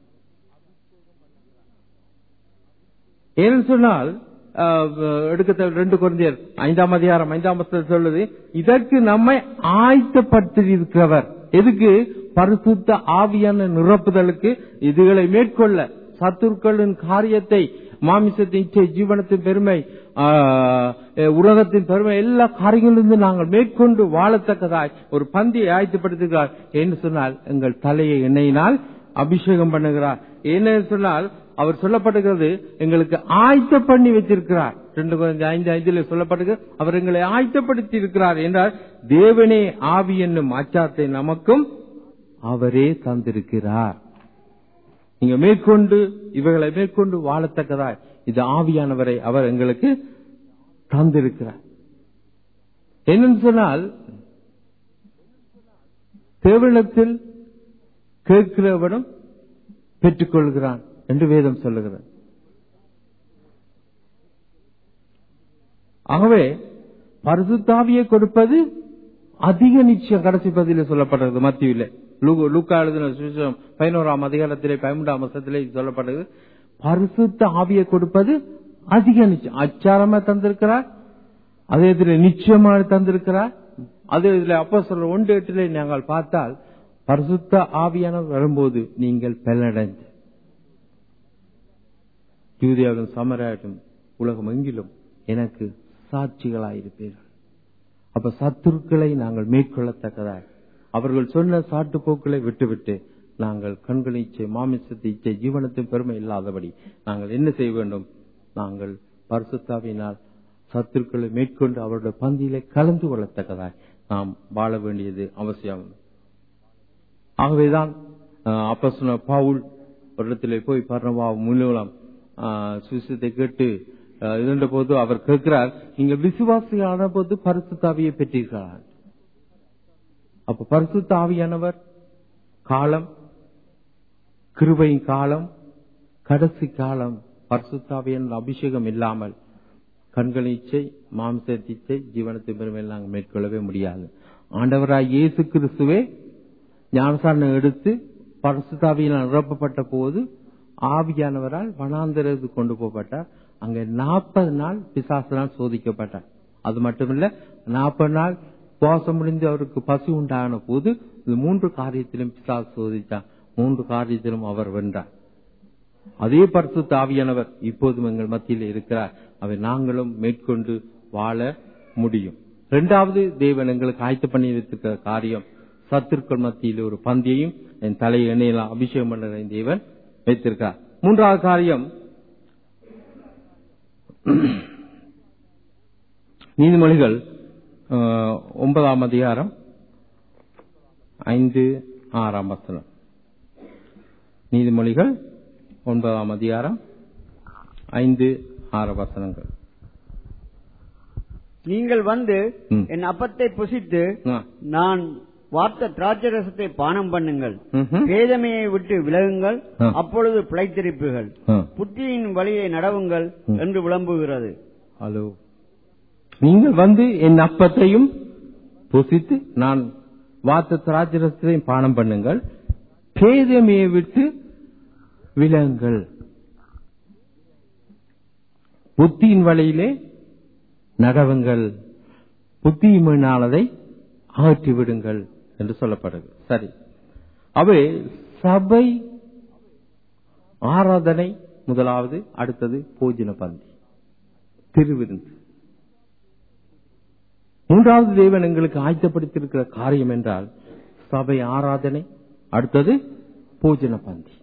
ஏன்னு சொன்னால் அஹ், எடுக்க ரெண்டு குழந்தையர் ஐந்தாம் அதிகாரம் ஐந்தாம் வசனத்தில் சொல்லுது இதற்கு நம்மை ஆயத்தப்படுத்தியிருக்கிறவர் எதுக்கு பரிசுத்த ஆவியான நிரப்புதலுக்கு இதுகளை மேற்கொள்ள சத்துருக்களின் காரியத்தை மாமிசத்தின் இச்சை ஜீவனத்தின் பெருமை ஆஹ், உலகத்தின் பெருமை எல்லா காரியங்களிலிருந்து நாங்கள் மேற்கொண்டு வாழத்தக்கதாய் ஒரு பந்தியை ஆயத்தப்படுத்துகிறார் என்று சொன்னால் எங்கள் தலையை எண்ணெயினால் அபிஷேகம் பண்ணுகிறார் என்ன சொன்னால் அவர் சொல்லப்படுகிறது எங்களுக்கு ஆயத்த பண்ணி வச்சிருக்கிறார் ரெண்டு குழந்தை ஐந்து ஐந்தில் சொல்லப்படுகிறது அவர் எங்களை ஆயத்தப்படுத்தி இருக்கிறார் என்றால் தேவனே ஆவி என்னும் ஆச்சாரத்தை நமக்கும் அவரே தந்திருக்கிறார் நீங்க மேற்கொண்டு இவைகளை மேற்கொண்டு வாழத்தக்கதாய் இது ஆவியானவரை அவர் எங்களுக்கு தந்திருக்கிறார் என்னன்னு சொன்னால் தேவனத்தில் கேட்கிறவனும் பெற்றுக்கொள்கிறான் என்று வேதம் சொல்லுகிறது ஆகவே பரிசுத்தாவியை கொடுப்பது அதிக நிச்சயம் கடைசி பதில சொல்லப்படுறது மத்தியில லூக்கா எழுதின சுவிசேஷம் பதினோராம் அதிகாரத்திலே பதிமூன்றாம் வருஷத்திலே இது சொல்லப்படுது பரிசுத்த ஆவியை கொடுப்பது அதிக நிச்சயம் அச்சாரமா தந்திருக்கிறார் அதே இதுல நிச்சயமாக தந்திருக்கிறார் அதே இதுல அப்போ சொல்ற ஒன்று எட்டிலே நாங்கள் பார்த்தால் பரிசுத்த ஆவியானவர் வரும்போது நீங்கள் பலனடைந்து யூதியாவிலும் சமராட்டும் உலகம் எங்கிலும் எனக்கு சாட்சிகளாயிருப்பீர்கள் அப்ப சத்துருக்களை நாங்கள் மேற்கொள்ளத்தக்கதாய் அவர்கள் சொன்ன சாட்டுப்போக்களை விட்டுவிட்டு நாங்கள் கண்கள் இச்சை மாமிசத்தை இச்சை ஜீவனத்தின் பெருமை இல்லாதபடி நாங்கள் என்ன செய்ய வேண்டும் நாங்கள் பரிசுத்தாவினால் சத்துருக்களை மேற்கொண்டு அவருடைய பந்தியிலே கலந்து கொள்ளத்தக்கதாய் நாம் வாழ வேண்டியது அவசியம் ஆகவேதான் அப்ப சொன்ன பவுல் ஒரு இடத்திலே போய் பர்ணவா மூலம் சுவிசத்தை கேட்டு அஹ், இருந்த போது அவர் கேட்கிறார் நீங்கள் விசுவாசிகளான போது பரிசுத்தாவியை பெற்றீர்களார் அப்ப பரிசுத்த ஆவியானவர் காலம் கிருபையின் காலம் கடைசி காலம் பரிசுத்தாவியின் அபிஷேகம் இல்லாமல் கண்கள் இச்சை மாம்ச இச்சை ஜீவனத்தின் பெருமை நாங்கள் மேற்கொள்ளவே முடியாது ஆண்டவராய் இயேசு கிறிஸ்துவே ஞானசாரணம் எடுத்து பரிசுத்தாவியினால் நிரப்பப்பட்ட போது ஆவியானவரால் வனாந்திரத்து கொண்டு போகப்பட்டார் அங்க நாற்பது நாள் பிசாசனால் சோதிக்கப்பட்டார் அது மட்டுமில்ல நாற்பது நாள் சுவாசம் முடிந்து அவருக்கு பசி உண்டான போது இந்த மூன்று காரியத்திலும் பிசாசு சோதித்தார் மூன்று காரியத்திலும் அவர் வென்றார் அதே பரிசுத்த ஆவியானவர் இப்போதும் எங்கள் மத்தியில் இருக்கிறார் அவை நாங்களும் மேற்கொண்டு வாழ முடியும் இரண்டாவது தேவன் எங்களுக்கு ஆயத்த பண்ணி வைத்திருக்கிற காரியம் சத்துருக்கள் மத்தியில் ஒரு பந்தியையும் என் தலை எண்ணெயில அபிஷேகம் பண்ணுற தேவன் வைத்திருக்கிறார் மூன்றாவது காரியம் நீதிமொழிகள் அஹ், ஒன்பதாம் அதிகாரம் ஐந்து ஆறாம் வசனம் நீதிமொழிகள் ஒன்பதாம் அதிகாரம் ஐந்து ஆறு வசனங்கள் நீங்கள் வந்து ம். என் அப்பத்தை புசித்து ஆ. நான் வார்த்த திராட்சரசத்தை பானம் பண்ணுங்கள் ம்ஹும். பேதமையை விட்டு விலகுங்கள் ஆ. அப்பொழுது பிழைத்திருப்பீர்கள் ஆ. புத்தியின் வழியை நடவுங்கள் ம். என்று விளம்புகிறது ஹலோ நீங்கள் வந்து என் அப்பத்தையும் புசித்து நான் வாத்த திராட்சரசத்தையும் பானம் பண்ணுங்கள் பேதமையை விட்டு விலங்கள் புத்தியின் வழியிலே நடவுங்கள் புத்தியினாலதை அகற்றி விடுங்கள் என்று சொல்லப்படுது சரி அவை சபை ஆராதனை முதலாவது அடுத்தது போஜன பந்தி திருவிருந்து மூன்றாவது தேவன் எங்களுக்கு ஆயத்தப்படுத்தியிருக்கிற காரியம் என்றால் சபை ஆராதனை அடுத்தது பூஜன பந்தி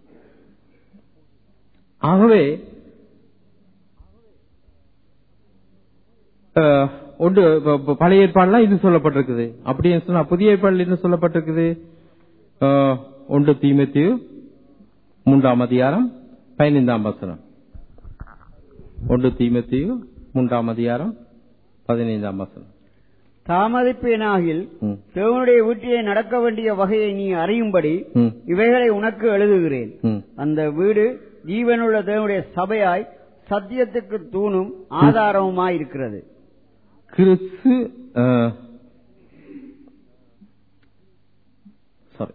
ஆகவே அஹ், ஒன்று ப- ப- பழைய ஏற்பாடுலாம் இது சொல்லப்பட்டிருக்குது அப்படின்னு சொன்னா புதிய ஏற்பாடுல என்ன சொல்லப்பட்டிருக்குது அஹ், ஒன்று தீமத்தியு மூன்றாம் அதிகாரம் பதினைந்தாம் வசனம் ஒன்று தீமத்தியு மூன்றாம் அதிகாரம் பதினைந்தாம் வசனம் தாமதிப்பேனாகில் ம். தேவனுடைய வீட்டிலே நடக்க வேண்டிய வகையை நீ அறியும்படி ம், இவைகளை உனக்கு எழுதுகிறேன் ம். அந்த வீடு ஜீவனுள்ள தேவனுடைய சபையாய் சத்தியத்துக்கு தூணும் ஆதாரமுமாய் இருக்கிறது கிறிஸ்து அஹ், sorry.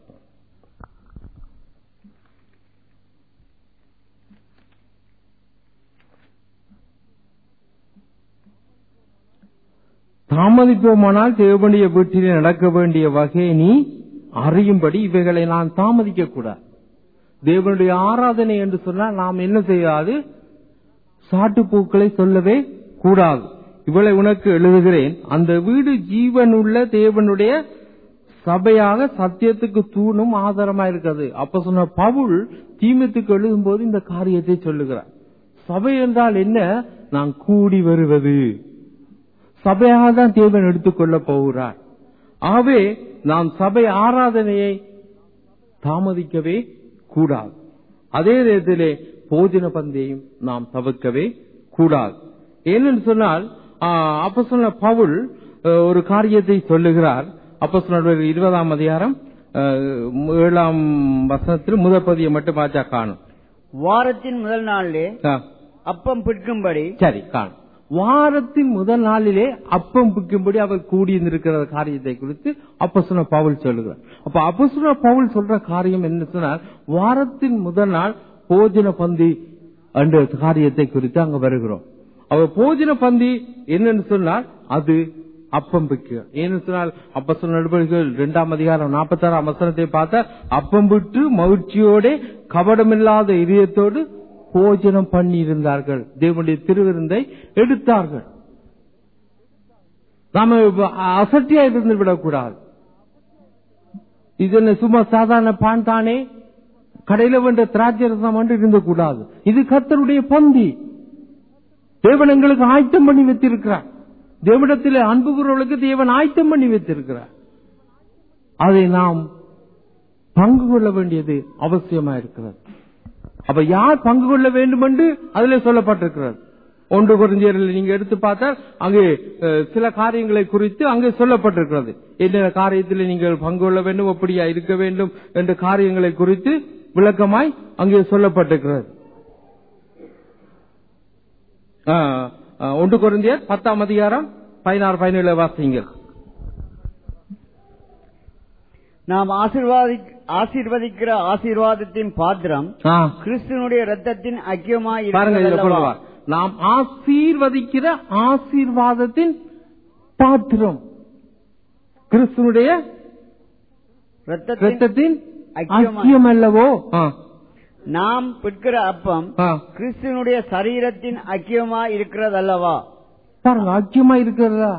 தாமதிப்போமானால் தேவனுடைய வீட்டிலே நடக்க வேண்டிய வகையை நீ அறியும்படி இவைகளை நான் தாமதிக்க கூடாது தேவனுடைய ஆராதனை என்று சொன்னால் நாம் என்ன செய்யாது சாட்டுப்பூக்களை சொல்லவே கூடாது இவளை உனக்கு எழுதுகிறேன் அந்த வீடு ஜீவனுள்ள தேவனுடைய சபையாக சத்தியத்துக்கு தூணும் ஆதாரமா இருக்கிறது அப்ப சொன்ன பவுல் தீமத்துக்கு எழுதும்போது இந்த காரியத்தை சொல்லுகிறார் சபை என்றால் என்ன நான் கூடி வருவது சபையாக தான் தேவன் எடுத்துக்கொள்ள போகிறார் ஆகவே நாம் சபை ஆராதனையை தாமதிக்கவே கூடாது அதே நேரத்திலே போஜன பந்தையும் நாம் தவிர்க்கவே கூடாது ஏனென்று சொன்னால் அப்ப சொன்ன பவுல் அஹ், ஒரு காரியத்தை சொல்லுகிறார் அப்ப சொன்ன இருபதாம் அதிகாரம் அஹ், ஏழாம் வசனத்தில் முதற்பதியை மட்டும் பாச்சா காணும் வாரத்தின் முதல் நாளிலே ஆ, அப்பம் பிற்கும்படி சரி காணும் வாரத்தின் முதல் நாளிலே அப்பம் பிக்கும்படி அவர் கூடியிருந்திருக்கிற காரியத்தை குறித்து அப்ப சொன்ன பவுல் சொல்லுகிறார் அப்ப அப்ப சொன்ன பவுல் சொல்ற காரியம் என்ன சொன்னால் வாரத்தின் முதல் நாள் போஜன பந்தி என்ற காரியத்தை குறித்து அங்க வருகிறோம் அவர் போஜன பந்தி என்னன்னு சொன்னால் அது அப்பம் பிக்கு ஏன்னு சொன்னால் அப்ப சொன்ன நடவடிக்கைகள் இரண்டாம் அதிகாரம் நாற்பத்தாறாம் வசனத்தை பார்த்தா அப்பம் விட்டு மகிழ்ச்சியோட கபடமில்லாத இதயத்தோடு போஜனம் பண்ணி இருந்தார்கள் தேவனுடைய திருவிருந்தை எடுத்தார்கள் நாம இப்ப அசட்டியா இருந்து விடக்கூடாது இது என்ன சும்மா சாதாரண பான் தானே கடையில வேண்ட திராட்சை ரசம் வந்து இருந்தக்கூடாது இது கர்த்தருடைய பந்தி தேவன் எங்களுக்கு ஆயத்தம் பண்ணி வைத்திருக்கிறார் தேவனிடத்தில் அன்பு கூறுவர்களுக்கு தேவன் ஆயத்தம் பண்ணி வைத்திருக்கிறார் அதை நாம் பங்கு கொள்ள வேண்டியது அவசியமா இருக்கிறது அப்ப யார் பங்கு கொள்ள வேண்டும் என்று அதில் சொல்லப்பட்டிருக்கிறது ஒன்று குறிஞ்சியரில் நீங்க எடுத்து பார்த்தால் அங்கே அஹ், சில காரியங்களை குறித்து அங்கே சொல்லப்பட்டிருக்கிறது என்ன காரியத்தில் நீங்கள் பங்கு கொள்ள வேண்டும் அப்படியா இருக்க வேண்டும் என்ற காரியங்களை குறித்து விளக்கமாய் அங்கே சொல்லப்பட்டிருக்கிறது ஆ, ஆ, ஒன்று குருந்தியர் பத்தாம் அதிகாரம் பதினாறு பதினேழு வாசிங்க நாம் ஆசீர்வாதி ஆசீர்வதிக்கிற ஆசீர்வாதத்தின் பாத்திரம் ஆ, கிறிஸ்துவனுடைய ரத்தத்தின் ஐக்கியமாய் பாருங்க இதுல இருக்கிறதல்லவா? கொண்டு வா. நாம் ஆசீர்வதிக்கிற ஆசீர்வாதத்தின் பாத்திரம் கிறிஸ்துனுடைய ரத்தத்தின் ரத்தத்தின் ஐக்கியமாய். ஐக்கியம் அல்லவோ ஆ, நாம் பிற்கிற அப்பம் ஆ. கிறிஸ்துவனுடைய சரீரத்தின் ஐக்கியமாய் இருக்கிறதல்லவா பாருங்க ஐக்கியமா இருக்கிறதா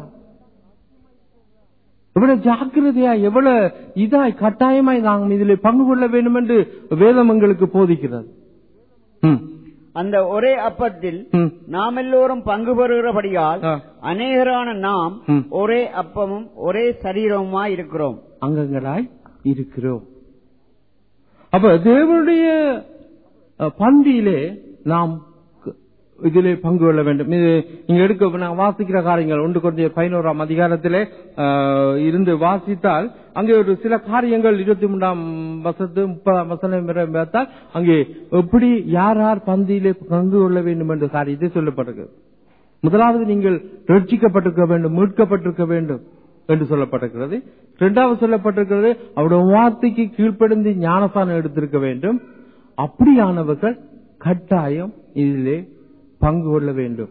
எவ்வளவு ஜாக்கிரதையா எவ்வளவு இதாய் கட்டாயமாய் நாம் இதில் பங்கு கொள்ள வேண்டும் என்று வேதம் எங்களுக்கு போதிக்கிறது ம். அந்த ஒரே அப்பத்தில் ம். நாம் எல்லோரும் பங்கு பெறுகிறபடியால் ஆ. அநேகரான நாம் ம். ஒரே அப்பமும் ஒரே சரீரமுமாய் இருக்கிறோம் அங்கங்களாய் இருக்கிறோம் அப்ப தேவனுடைய அஹ், பந்தியிலே நாம் க- இதிலே பங்கு கொள்ள வேண்டும் இது இங்க எடுக்க நான் வாசிக்கிற காரியங்கள் ஒன்று கொஞ்சம் பதினோராம் அதிகாரத்திலே அஹ், இருந்து வாசித்தால் அங்கே ஒரு சில காரியங்கள் இருபத்தி மூன்றாம் வசத்து முப்பதாம் வசனம் வரை பார்த்தால் அங்கே எப்படி யார் யார் பந்தியிலே பங்கு கொள்ள வேண்டும் என்ற காரியத்தை சொல்லப்பட்டிருக்கு முதலாவது நீங்கள் ரட்சிக்கப்பட்டிருக்க வேண்டும் மீட்கப்பட்டிருக்க வேண்டும் என்று சொல்லப்பட்டிருக்கிறது இரண்டாவது சொல்லப்பட்டிருக்கிறது அவருடைய வார்த்தைக்கு கீழ்ப்படிந்து ஞானசானம் எடுத்திருக்க வேண்டும் அப்படியானவர்கள் கட்டாயம் இதிலே பங்கு கொள்ள வேண்டும்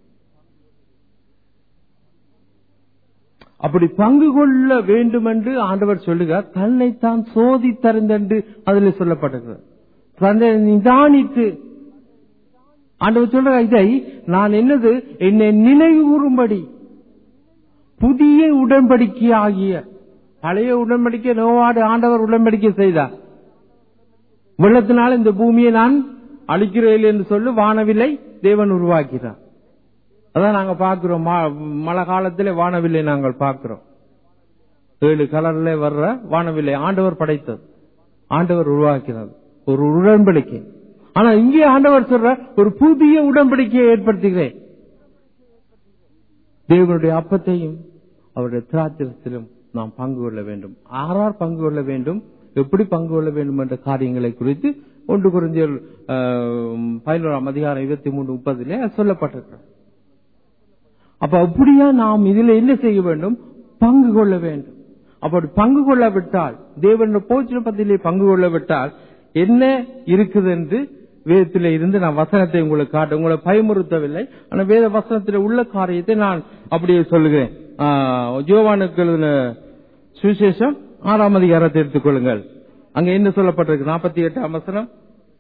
அப்படி பங்கு கொள்ள வேண்டும் என்று ஆண்டவர் சொல்லுகிறார் தன்னைத்தான் சோதித்தறிந்தென்று அதில் சொல்லப்பட்டிருக்கிறது தன்னை நிதானித்து ஆண்டவர் சொல்ற இதை நான் என்னது என்னை நினைவு கூறும்படி புதிய உடன்படிக்கை ஆகிய பழைய உடன்படிக்கை நோவாடு ஆண்டவர் உடன்படிக்கை செய்தார் வெள்ளத்தினால் இந்த பூமியை நான் அழிக்கிறேன் என்று சொல்லி வானவில்லை தேவன் உருவாக்கிறார் அதான் நாங்க பார்க்கிறோம் ம- மழை காலத்திலே வானவில்லை நாங்கள் பார்க்கிறோம் ஏழு கலர்ல வர்ற வானவில்லை ஆண்டவர் படைத்தது ஆண்டவர் உருவாக்கிறது ஒரு உடன்படிக்கை ஆனா இங்கே ஆண்டவர் சொல்ற ஒரு புதிய உடன்படிக்கையை ஏற்படுத்துகிறேன் தேவனுடைய அப்பத்தையும் அவருடைய திராட்சத்திலும் நாம் பங்கு கொள்ள வேண்டும் ஆறார் பங்கு கொள்ள வேண்டும் எப்படி பங்கு கொள்ள வேண்டும் என்ற காரியங்களை குறித்து ஒன்று குறைஞ்சல் பதினோராம் அதிகாரம் இருபத்தி மூணு முப்பதிலே சொல்லப்பட்டிருக்கிறது அப்ப அப்படியா நாம் இதுல என்ன செய்ய வேண்டும் பங்கு கொள்ள வேண்டும் அப்படி பங்கு கொள்ளவிட்டால் தேவனுடைய போச்சன பத்தியிலே பங்கு கொள்ளவிட்டால் என்ன இருக்குது என்று வேதத்திலே இருந்து நான் வசனத்தை உங்களுக்கு காட்ட உங்களை பயமுறுத்தவில்லை ஆனா வேத வசனத்தில் உள்ள காரியத்தை நான் அப்படியே சொல்லுகிறேன் ஆஹ், யோவானுக்கு எழுதின சுவிசேஷம் ஆறாம் அதிகாரத்தை எடுத்துக்கொள்ளுங்கள் அங்க என்ன சொல்லப்பட்டிருக்கு நாற்பத்தி எட்டாம் வசனம்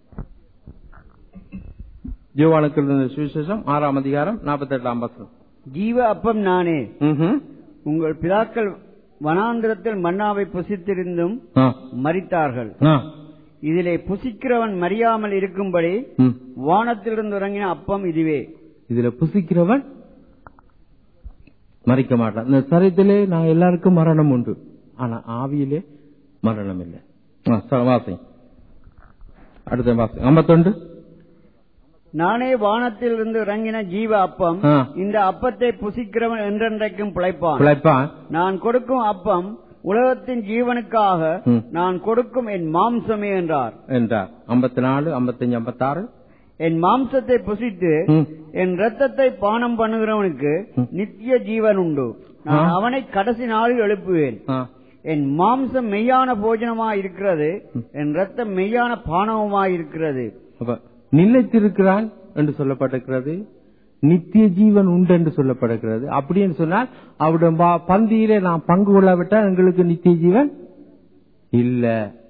யோவானுக்கு எழுதின சுவிசேஷம் ஆறாம் அதிகாரம் நாற்பத்தி எட்டாம் வசனம் ஜீவ அப்பம் நானே ம்ஹும். உங்கள் பிதாக்கள் வனாந்திரத்தில் மன்னாவை புசித்திருந்தும் ஆ, மரித்தார்கள் ஆ, இதிலே புசிக்கிறவன் மறியாமல் இருக்கும்படி ம். வானத்திலிருந்து இறங்கின அப்பம் இதுவே இதுல புசிக்கிறவன் மறிக்க மாட்டான் இந்த சரீரத்திலே நான் எல்லாருக்கும் மரணம் உண்டு ஆனா ஆவியிலே மரணம் இல்லை ஆ, ச- வாசி அடுத்த வாசி ஐம்பத்தொண்டு நானே வானத்திலிருந்து இறங்கின ஜீவ அப்பம் ஆ. இந்த அப்பத்தை புசிக்கிறவன் என்றென்றைக்கும் பிழைப்பான் பிழைப்பான் நான் கொடுக்கும் அப்பம் உலகத்தின் ஜீவனுக்காக ம். நான் கொடுக்கும் என் மாம்சமே என்றார் என்றார் ஐம்பத்தி நாலு ஐம்பத்தஞ்சு ஐம்பத்தாறு என் மாம்சத்தை புசித்து ம். என் ரத்தத்தை பானம் பண்ணுகிறவனுக்கு நித்திய ஜீவன் உண்டு நான் ஆ. அவனை கடைசி நாளில் எழுப்புவேன் ஆ, என் மாம்சம் மெய்யான போஜனமாய் இருக்கிறது என் ரத்தம் மெய்யான பானவமாய் இருக்கிறது அப்ப நிலைத்திருக்கிறான் என்று சொல்லப்பட்டிருக்கிறது நித்திய ஜீவன் உண்டு என்று சொல்லப்படுகிறது அப்படின்னு சொன்னால் அவருடைய பா- பந்தியிலே நாம் பங்கு கொள்ளாவிட்டால் எங்களுக்கு நித்திய ஜீவன் இல்ல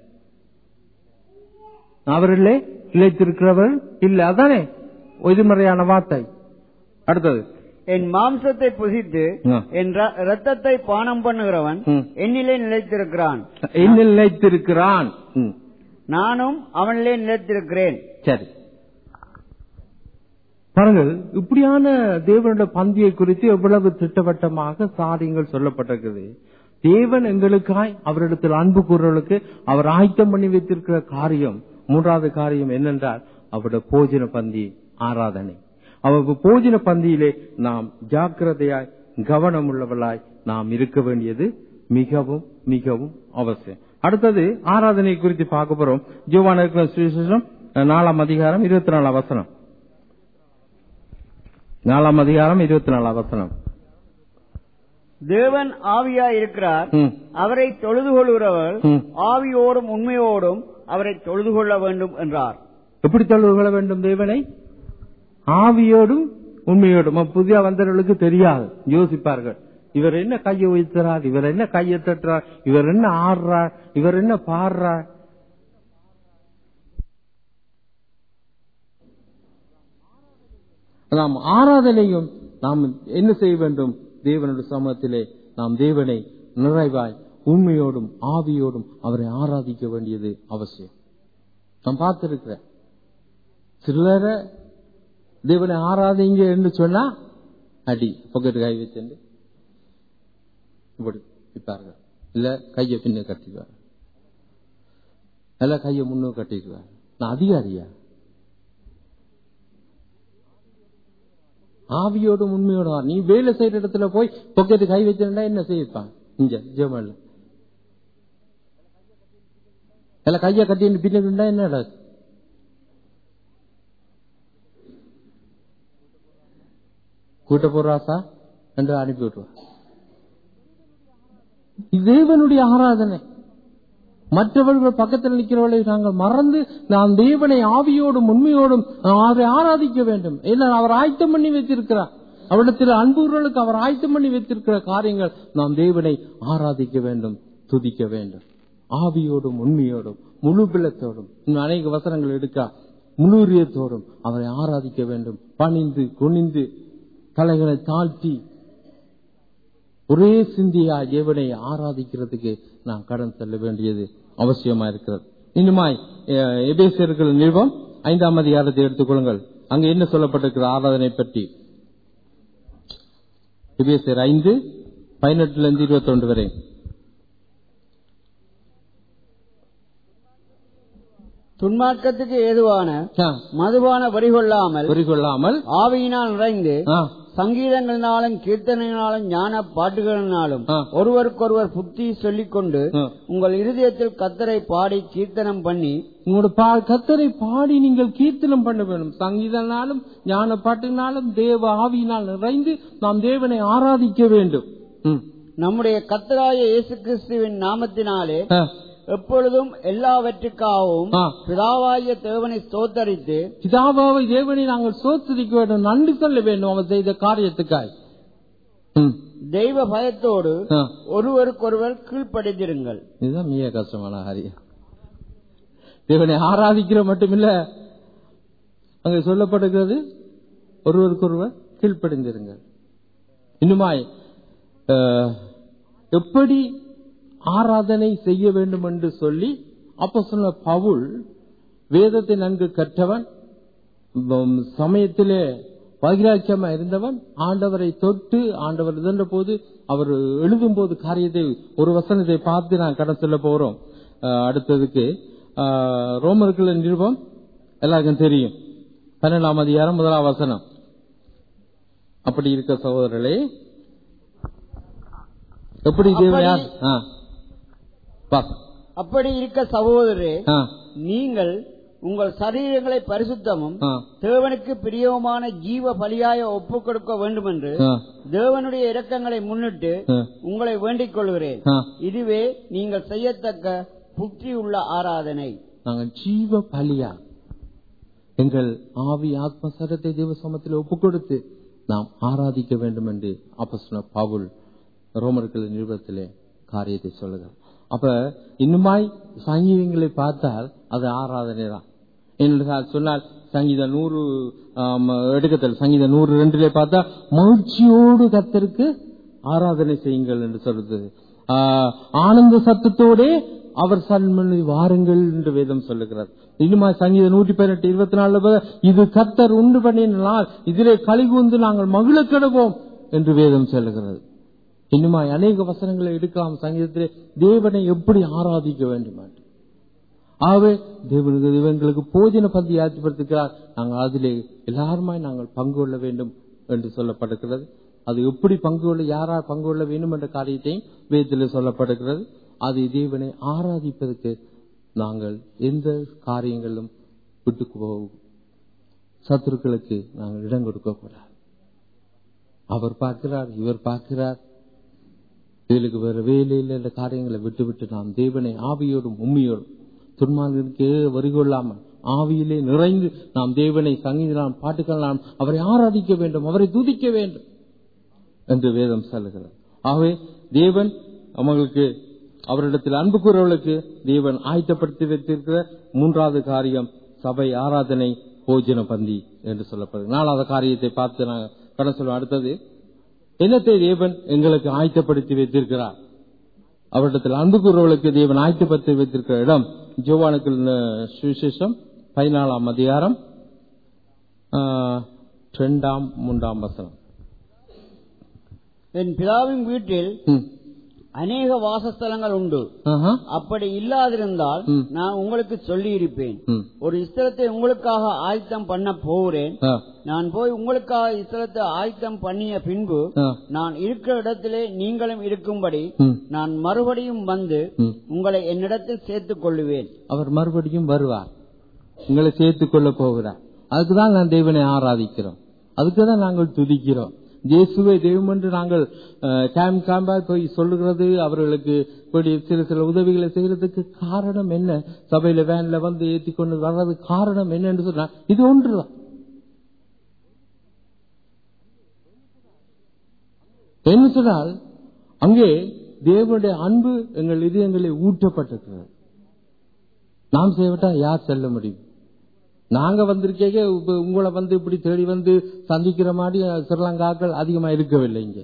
அவர்களே நிலைத்திருக்கிறவர் இல்ல அதானே எதிர்மறையான வார்த்தை அடுத்தது என் மாம்சத்தை புசித்து ஆ. என் ர- ரத்தத்தை பானம் பண்ணுகிறவன் ம். என்னிலே நிலைத்திருக்கிறான் என்னில் நிலைத்திருக்கிறான் ம், நானும் அவனிலே நிலைத்திருக்கிறேன் சரி பாருங்கள் இப்படியான தேவனுடைய பந்தியை குறித்து எவ்வளவு திட்டவட்டமாக சாரியங்கள் சொல்லப்பட்டிருக்குது தேவன் எங்களுக்காய் அவரிடத்தில் அன்பு கூறுவர்களுக்கு அவர் ஆயத்தம் பண்ணி வைத்திருக்கிற காரியம் மூன்றாவது காரியம் என்னென்றால் அவருடைய போஜன பந்தி ஆராதனை அவர் போஜன பந்தியிலே நாம் ஜாக்கிரதையாய் கவனம் உள்ளவர்களாய் நாம் இருக்க வேண்டியது மிகவும் மிகவும் அவசியம் அடுத்தது ஆராதனை குறித்து பார்க்க போறோம் ஜோவான சுவிசேஷம் நாலாம் அதிகாரம் இருபத்தி நாலாம் வசனம் நாலாம் அதிகாரம் இருபத்தி நாலாம் வசனம் தேவன் ஆவியாய் இருக்கிறார் ம், அவரை தொழுது கொள்கிறவர் ம். ஆவியோடும் உண்மையோடும் அவரை தொழுது கொள்ள வேண்டும் என்றார் எப்படி தொழுது கொள்ள வேண்டும் தேவனை ஆவியோடும் உண்மையோடும் அப்ப புதிய வந்தவர்களுக்கு தெரியாது யோசிப்பார்கள் இவர் என்ன கையை உயர்த்துறார் இவர் என்ன கையை தட்டுறார் இவர் என்ன ஆடுறார் இவர் என்ன பாடுறார் நாம் ஆராதனையும் நாம் என்ன செய்ய வேண்டும் தேவனுடைய சமூகத்திலே நாம் தேவனை நிறைவாய் உண்மையோடும் ஆவியோடும் அவரை ஆராதிக்க வேண்டியது அவசியம் நான் பார்த்திருக்கிறேன் சிலரை தேவனை ஆராதிங்க என்று சொன்னா அடி பொக்கெட்டு கை வச்சுண்டு இப்படி விற்பார்கள் இல்ல கையை பின்ன கட்டிக்குவார் இல்ல கையை முன்னும் கட்டிக்குவார் நான் அதிகாரியா ஆவியோடு உண்மையோட வா. நீ வேலை செய்யற இடத்துல போய் பொக்கெட்டு கை வச்சிருந்தா என்ன செய்யிருப்பான் இங்க ஜெர்மன்ல இல்ல கைய கட்டின்னு பின்னாடி இருந்தா என்ன நடக்கும்? கூட்ட போறாசா என்று அனுப்பி விட்டுருவா இது தேவனுடைய ஆராதனை மற்றவர்கள் பக்கத்தில் நிற்கிறவர்களை நாங்கள் மறந்து நாம் தேவனை ஆவியோடும் உண்மையோடும் அவரை ஆராதிக்க வேண்டும் ஏன்னா அவர் ஆயத்தம் பண்ணி வைத்திருக்கிறார் அவரிடத்தில் அன்புகளுக்கு அவர் ஆயத்தம் பண்ணி வைத்திருக்கிற காரியங்கள் நாம் தேவனை ஆராதிக்க வேண்டும் துதிக்க வேண்டும் ஆவியோடும் உண்மையோடும் முழு பிள்ளத்தோடும் இன்னும் அநேக வசனங்கள் எடுக்க முழு இதயத்தோடும் அவரை ஆராதிக்க வேண்டும் பணிந்து குனிந்து தலைகளை தாழ்த்தி ஒரே சிந்தியா தேவனை ஆராதிக்கிறதுக்கு நாம் கடன் செல்ல வேண்டியது அவசியமா இருக்கிறது இன்னுமாய் அஹ், எபேசியர்கள் நிறுவம் ஐந்தாம் அதிகாரத்தை எடுத்துக்கொள்ளுங்கள் அங்க என்ன சொல்லப்பட்டிருக்கிற ஆராதனை பற்றி எபேசியர் ஐந்து பதினெட்டுல இருந்து இருபத்தி ஒன்று வரை துன்மார்க்கத்துக்கு ஏதுவான ஆ, மதுபான வரிகொள்ளாமல் பொறி கொள்ளாமல் ஆவியினால் நிறைந்து ஆ, சங்கீதங்களினாலும் கீர்த்தனையினாலும் ஞான பாட்டுகளினாலும் ஆ. ஒருவருக்கொருவர் புத்தி சொல்லிக் கொண்டு ஆ. உங்கள் இருதயத்தில் கத்தரை பாடி கீர்த்தனம் பண்ணி உங்களோட பா- கத்தரை பாடி நீங்கள் கீர்த்தனம் பண்ண வேண்டும் சங்கீதனாலும் ஞான பாட்டினாலும் தேவ ஆவியினால் நிறைந்து நாம் தேவனை ஆராதிக்க வேண்டும் ம். நம்முடைய கத்தராய இயேசு கிறிஸ்துவின் நாமத்தினாலே ஆ, எப்பொழுதும் எல்லாவற்றுக்காகவும் ஆ. பிதாவாகிய தேவனை ஸ்தோத்தரித்து பிதாவாவை தேவனை நாங்கள் சோத்திரிக்க வேண்டும் நன்றி சொல்ல வேண்டும் அவர் செய்த காரியத்துக்காய் ம். தெய்வ பயத்தோடு ஆ. ஒருவருக்கொருவர் கீழ்ப்படிந்திருங்கள் இதுதான் மிக கஷ்டமான காரியம் தேவனை ஆராதிக்கிற மட்டுமில்ல அங்க சொல்லப்படுகிறது ஒருவருக்கொருவர் கீழ்ப்படிந்திருங்கள் இன்னுமாய் அஹ், எப்படி ஆராதனை செய்ய வேண்டும் என்று சொல்லி அப்ப சொன்ன பவுல் வேதத்தை நன்கு கற்றவன் உம், சமயத்திலே வைராக்கியமா இருந்தவன் ஆண்டவரை தொட்டு ஆண்டவர் இதன்ற போது அவர் எழுதும் போது காரியத்தை ஒரு வசனத்தை பார்த்து நான் கடன் சொல்ல போறோம் அஹ், அடுத்ததுக்கு அஹ், ரோமர்கள் நிருபம் எல்லாருக்கும் தெரியும் பன்னெண்டாம் அதிகாரம் முதலாம் வசனம் அப்படி இருக்க சகோதரர்களே எப்படி தேவன் யார் ஆ. வா. அப்படி இருக்க சகோதரரே ஆ. நீங்கள் உங்கள் சரீரங்களை பரிசுத்தமும் ஆ. தேவனுக்கு பிரியமான ஜீவ பலியாய ஒப்புக் கொடுக்க வேண்டும் என்று ஆ. தேவனுடைய இரக்கங்களை முன்னிட்டு ஆ. உங்களை வேண்டிக் கொள்கிறேன் ஆ. இதுவே நீங்கள் செய்யத்தக்க புத்தி உள்ள ஆராதனை நாங்கள் ஜீவ பலியா எங்கள் ஆவி ஆத்ம சரத்தை தேவ சமத்தில் ஒப்புக் கொடுத்து நாம் ஆராதிக்க வேண்டும் என்று அப்ப பவுல் ரோமர்கள் நிறுவனத்திலே காரியத்தை சொல்லுகிறார் அப்ப இன்னுமாய் சங்கீதங்களை பார்த்தால் அது ஆராதனை தான் என்று சொன்னால் சங்கீதம் நூறு ஆம், எடுக்கத்தில் சங்கீதம் நூறு ரெண்டிலே பார்த்தா மகிழ்ச்சியோடு கத்தருக்கு ஆராதனை செய்யுங்கள் என்று சொல்றது ஆ, ஆனந்த சத்தத்தோடே அவர் சன்மனி வாருங்கள் என்று வேதம் சொல்லுகிறார் இன்னுமா சங்கீதம் நூற்றி பதினெட்டு இருபத்தி நாலு இது கத்தர் உண்டு பண்ணினால் இதிலே கலிகூந்து நாங்கள் மகிழ கிடவோம் என்று வேதம் சொல்லுகிறது இன்னுமா அநேக வசனங்களை எடுக்கலாம் சங்கீதத்திலே தேவனை எப்படி ஆராதிக்க வேண்டும் என்று ஆகவே தேவனுக்கு தேவங்களுக்கு போஜன பந்தி ஆட்சிப்படுத்துகிறார் நாங்கள் அதிலே எல்லாருமாய் நாங்கள் பங்கு கொள்ள வேண்டும் என்று சொல்லப்படுகிறது அது எப்படி பங்கு கொள்ள யாரார் பங்கு கொள்ள வேண்டும் என்ற காரியத்தையும் வேதத்தில் சொல்லப்படுகிறது அது தேவனை ஆராதிப்பதற்கு நாங்கள் எந்த காரியங்களும் விட்டு போகும் சத்துருக்களுக்கு நாங்கள் இடம் கொடுக்க கூடாது அவர் பார்க்கிறார் இவர் பார்க்கிறார் இவளுக்கு வேற வேலை இல்லை என்ற காரியங்களை விட்டு விட்டு நாம் தேவனை ஆவியோடும் உண்மையோடும் துன்மார்களுக்கு வரிகொள்ளாமல் ஆவியிலே நிறைந்து நாம் தேவனை சங்கீதம் பாட்டுகள் நாம் அவரை ஆராதிக்க வேண்டும் அவரை துதிக்க வேண்டும் என்று வேதம் சொல்லுகிறது ஆகவே தேவன் அவங்களுக்கு அவரிடத்தில் அன்பு கூறவர்களுக்கு தேவன் ஆயத்தப்படுத்தி வைத்திருக்கிற மூன்றாவது காரியம் சபை ஆராதனை போஜன பந்தி என்று சொல்லப்படுது நாலாவது காரியத்தை பார்த்து நாங்கள் கடன் சொல்லுவோம் அடுத்தது என்னத்தை தேவன் எங்களுக்கு ஆயத்தப்படுத்தி வைத்திருக்கிறார் அவரிடத்தில் அன்பு கூறுவர்களுக்கு தேவன் ஆயத்தப்படுத்தி வைத்திருக்கிற இடம் ஜோவானுக்கு சுவிசேஷம் பதினாலாம் அதிகாரம் ஆஹ், இரண்டாம் மூன்றாம் வசனம் என் பிதாவின் வீட்டில் ம். அநேக வாசஸ்தலங்கள் உண்டு ஆஹா. அப்படி இல்லாதிருந்தால் ம். நான் உங்களுக்கு சொல்லி இருப்பேன் ம். ஒரு ஸ்தலத்தை உங்களுக்காக ஆயத்தம் பண்ண போகிறேன் ஆ. நான் போய் உங்களுக்காக ஸ்தலத்தை ஆயத்தம் பண்ணிய பின்பு ஆ. நான் இருக்கிற இடத்திலே நீங்களும் இருக்கும்படி ம். நான் மறுபடியும் வந்து ம். உங்களை என்னிடத்தில் சேர்த்துக் கொள்ளுவேன் அவர் மறுபடியும் வருவார் உங்களை சேர்த்துக் கொள்ள போகிறார் அதுக்குதான் நான் தேவனை ஆராதிக்கிறோம் அதுக்கு தான் நாங்கள் துதிக்கிறோம் இயேசுவை தெய்வம் என்று நாங்கள் அஹ், கேம்ப் கேம்பாய் போய் சொல்லுகிறது அவர்களுக்கு இப்படி சில சில உதவிகளை செய்யறதுக்கு காரணம் என்ன சபையில வேன்ல வந்து ஏத்தி கொண்டு வர்றது காரணம் என்னன்னு சொன்னா இது ஒன்றுதான் என்ன சொன்னால் அங்கே தேவனுடைய அன்பு எங்கள் இதயங்களை ஊட்டப்பட்டிருக்கிறது நாம் செய்யவிட்டா யார் செல்ல முடியும் நாங்க வந்திருக்கேங்க இப்ப உங்களை வந்து இப்படி தேடி வந்து சந்திக்கிற மாதிரி ஸ்ரீலங்காக்கள் அதிகமா இருக்கவில்லை இங்க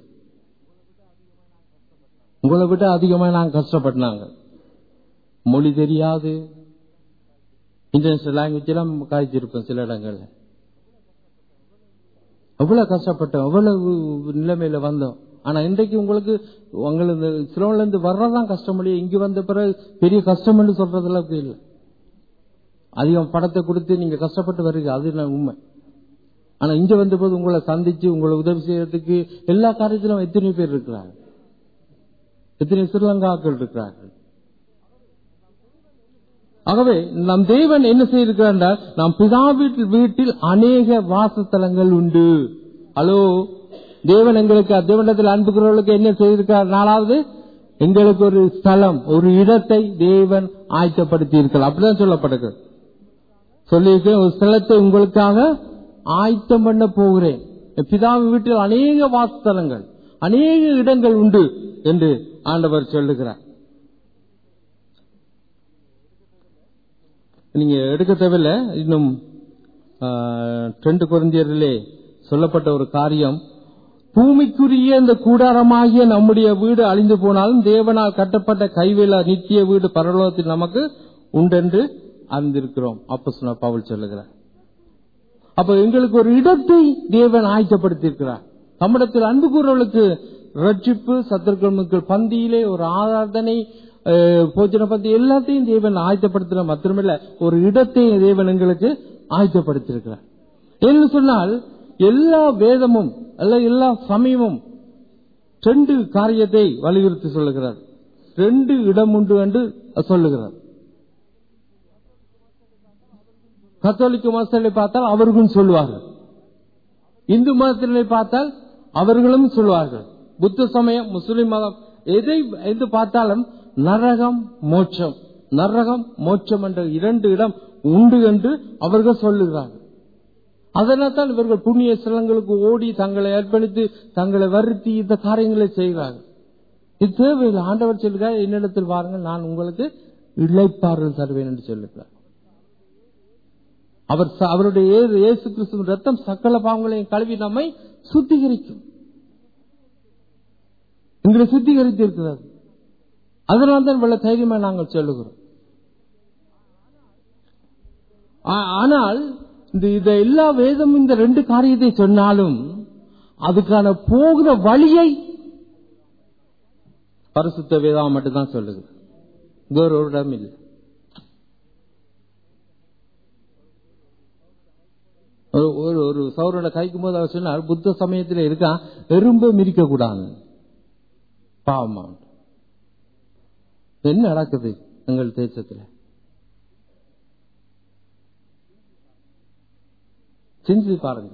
உங்களை விட அதிகமா நாங்க கஷ்டப்பட்டாங்க மொழி தெரியாது இன்டர்நேஷனல் லாங்குவேஜ் எல்லாம் காய்ச்சிருப்போம் சில இடங்கள்ல அவ்வளவு கஷ்டப்பட்டோம் அவ்வளவு நிலைமையில வந்தோம் ஆனா இன்றைக்கு உங்களுக்கு உங்களுக்கு சிலோன்ல இருந்து வர்றதுதான் கஷ்டம் இல்லையா இங்க வந்த பிறகு பெரிய கஷ்டம்னு சொல்றதுல அப்படி இல்லை அதிகம் பணத்தை கொடுத்து நீங்க கஷ்டப்பட்டு வருங்க அது நான் உண்மை ஆனா இங்க வந்த போது உங்களை சந்திச்சு உங்களை உதவி செய்யறதுக்கு எல்லா காரியத்திலும் எத்தனை பேர் இருக்கிறாங்க எத்தனை ஸ்ரீலங்காக்கள் இருக்கிறார்கள் ஆகவே நம் தேவன் என்ன செய்திருக்கிறார் என்றால் நம் பிதா வீட்டில் வீட்டில் அநேக வாசஸ்தலங்கள் உண்டு ஹலோ தேவன் எங்களுக்கு தேவனத்தில் அன்புகிறவர்களுக்கு என்ன செய்திருக்கிறார் நாலாவது எங்களுக்கு ஒரு ஸ்தலம் ஒரு இடத்தை தேவன் ஆயத்தப்படுத்தி இருக்கலாம் அப்படிதான் சொல்லப்படுகிறது சொல்லியிருக்கேன் ஒரு ஸ்தலத்தை உங்களுக்காக ஆயத்தம் பண்ண போகிறேன் என் பிதாவின் வீட்டில் அநேக வாசஸ்தலங்கள் அநேக இடங்கள் உண்டு என்று ஆண்டவர் சொல்லுகிறார் நீங்க எடுக்க தேவையில்ல இன்னும் ரெண்டு குழந்தையரிலே சொல்லப்பட்ட ஒரு காரியம் பூமிக்குரிய இந்த கூடாரமாகிய நம்முடைய வீடு அழிந்து போனாலும் தேவனால் கட்டப்பட்ட கைவேல நித்திய வீடு பரலோகத்தில் நமக்கு உண்டென்று அறிந்திருக்கிறோம் அப்ப சொன்ன பவுல் சொல்லுகிறார் அப்ப எங்களுக்கு ஒரு இடத்தை தேவன் ஆயத்தப்படுத்தியிருக்கிறார் நம்மிடத்தில் அன்பு கூறவர்களுக்கு ரட்சிப்பு சத்துருக்கள் பந்தியிலே ஒரு ஆராதனை அஹ், போஜன பந்தி எல்லாத்தையும் தேவன் ஆயத்தப்படுத்தின மாத்திரமில்ல ஒரு இடத்தை தேவன் எங்களுக்கு ஆயத்தப்படுத்தியிருக்கிறார் என்று சொன்னால் எல்லா வேதமும் அல்ல எல்லா சமயமும் ரெண்டு காரியத்தை வலியுறுத்தி சொல்லுகிறார் ரெண்டு இடம் உண்டு என்று சொல்லுகிறார் கத்தோலிக்க மதத்திலே பார்த்தால் அவர்களும் சொல்வார்கள் இந்து மதத்திலே பார்த்தால் அவர்களும் சொல்வார்கள் புத்த சமயம் முஸ்லிம் மதம் எதை எது பார்த்தாலும் நரகம் மோட்சம் நரகம் மோட்சம் என்ற இரண்டு இடம் உண்டு என்று அவர்கள் சொல்லுகிறார்கள் அதனால் தான் இவர்கள் புண்ணிய ஸ்தலங்களுக்கு ஓடி தங்களை அர்ப்பணித்து தங்களை வருத்தி இந்த காரியங்களை செய்கிறார்கள் இது தேவையில்லை ஆண்டவர் சொல்லுகிறார் என்னிடத்தில் வாருங்கள் நான் உங்களுக்கு இழைப்பார்கள் தருவேன் என்று சொல்லுகிறார் அவர் ச- அவருடைய இயே- இயேசு கிறிஸ்துவின் ரத்தம் சக்கல பாவங்களையும் கழுவி நம்மை சுத்திகரிக்கும் எங்களை சுத்திகரித்து இருக்கிறது அதனால தான் இவ்வளவு தைரியமா நாங்கள் சொல்லுகிறோம் ஆ- ஆனால் இந்த இத எல்லா வேதமும் இந்த ரெண்டு காரியத்தை சொன்னாலும் அதுக்கான போகிற வழியை பரிசுத்த வேதம் மட்டும்தான் சொல்லுது வேற ஒரு இடம் இல்லை ஒரு ஒரு ஒரு சௌரனை கைக்கும் போது அவர் சொன்னார் புத்த சமயத்தில் இருக்கான் எறும்பை மிதிக்க கூடாது பாவமா என்ன நடக்குது எங்கள் தேசத்துல செஞ்சு பாருங்க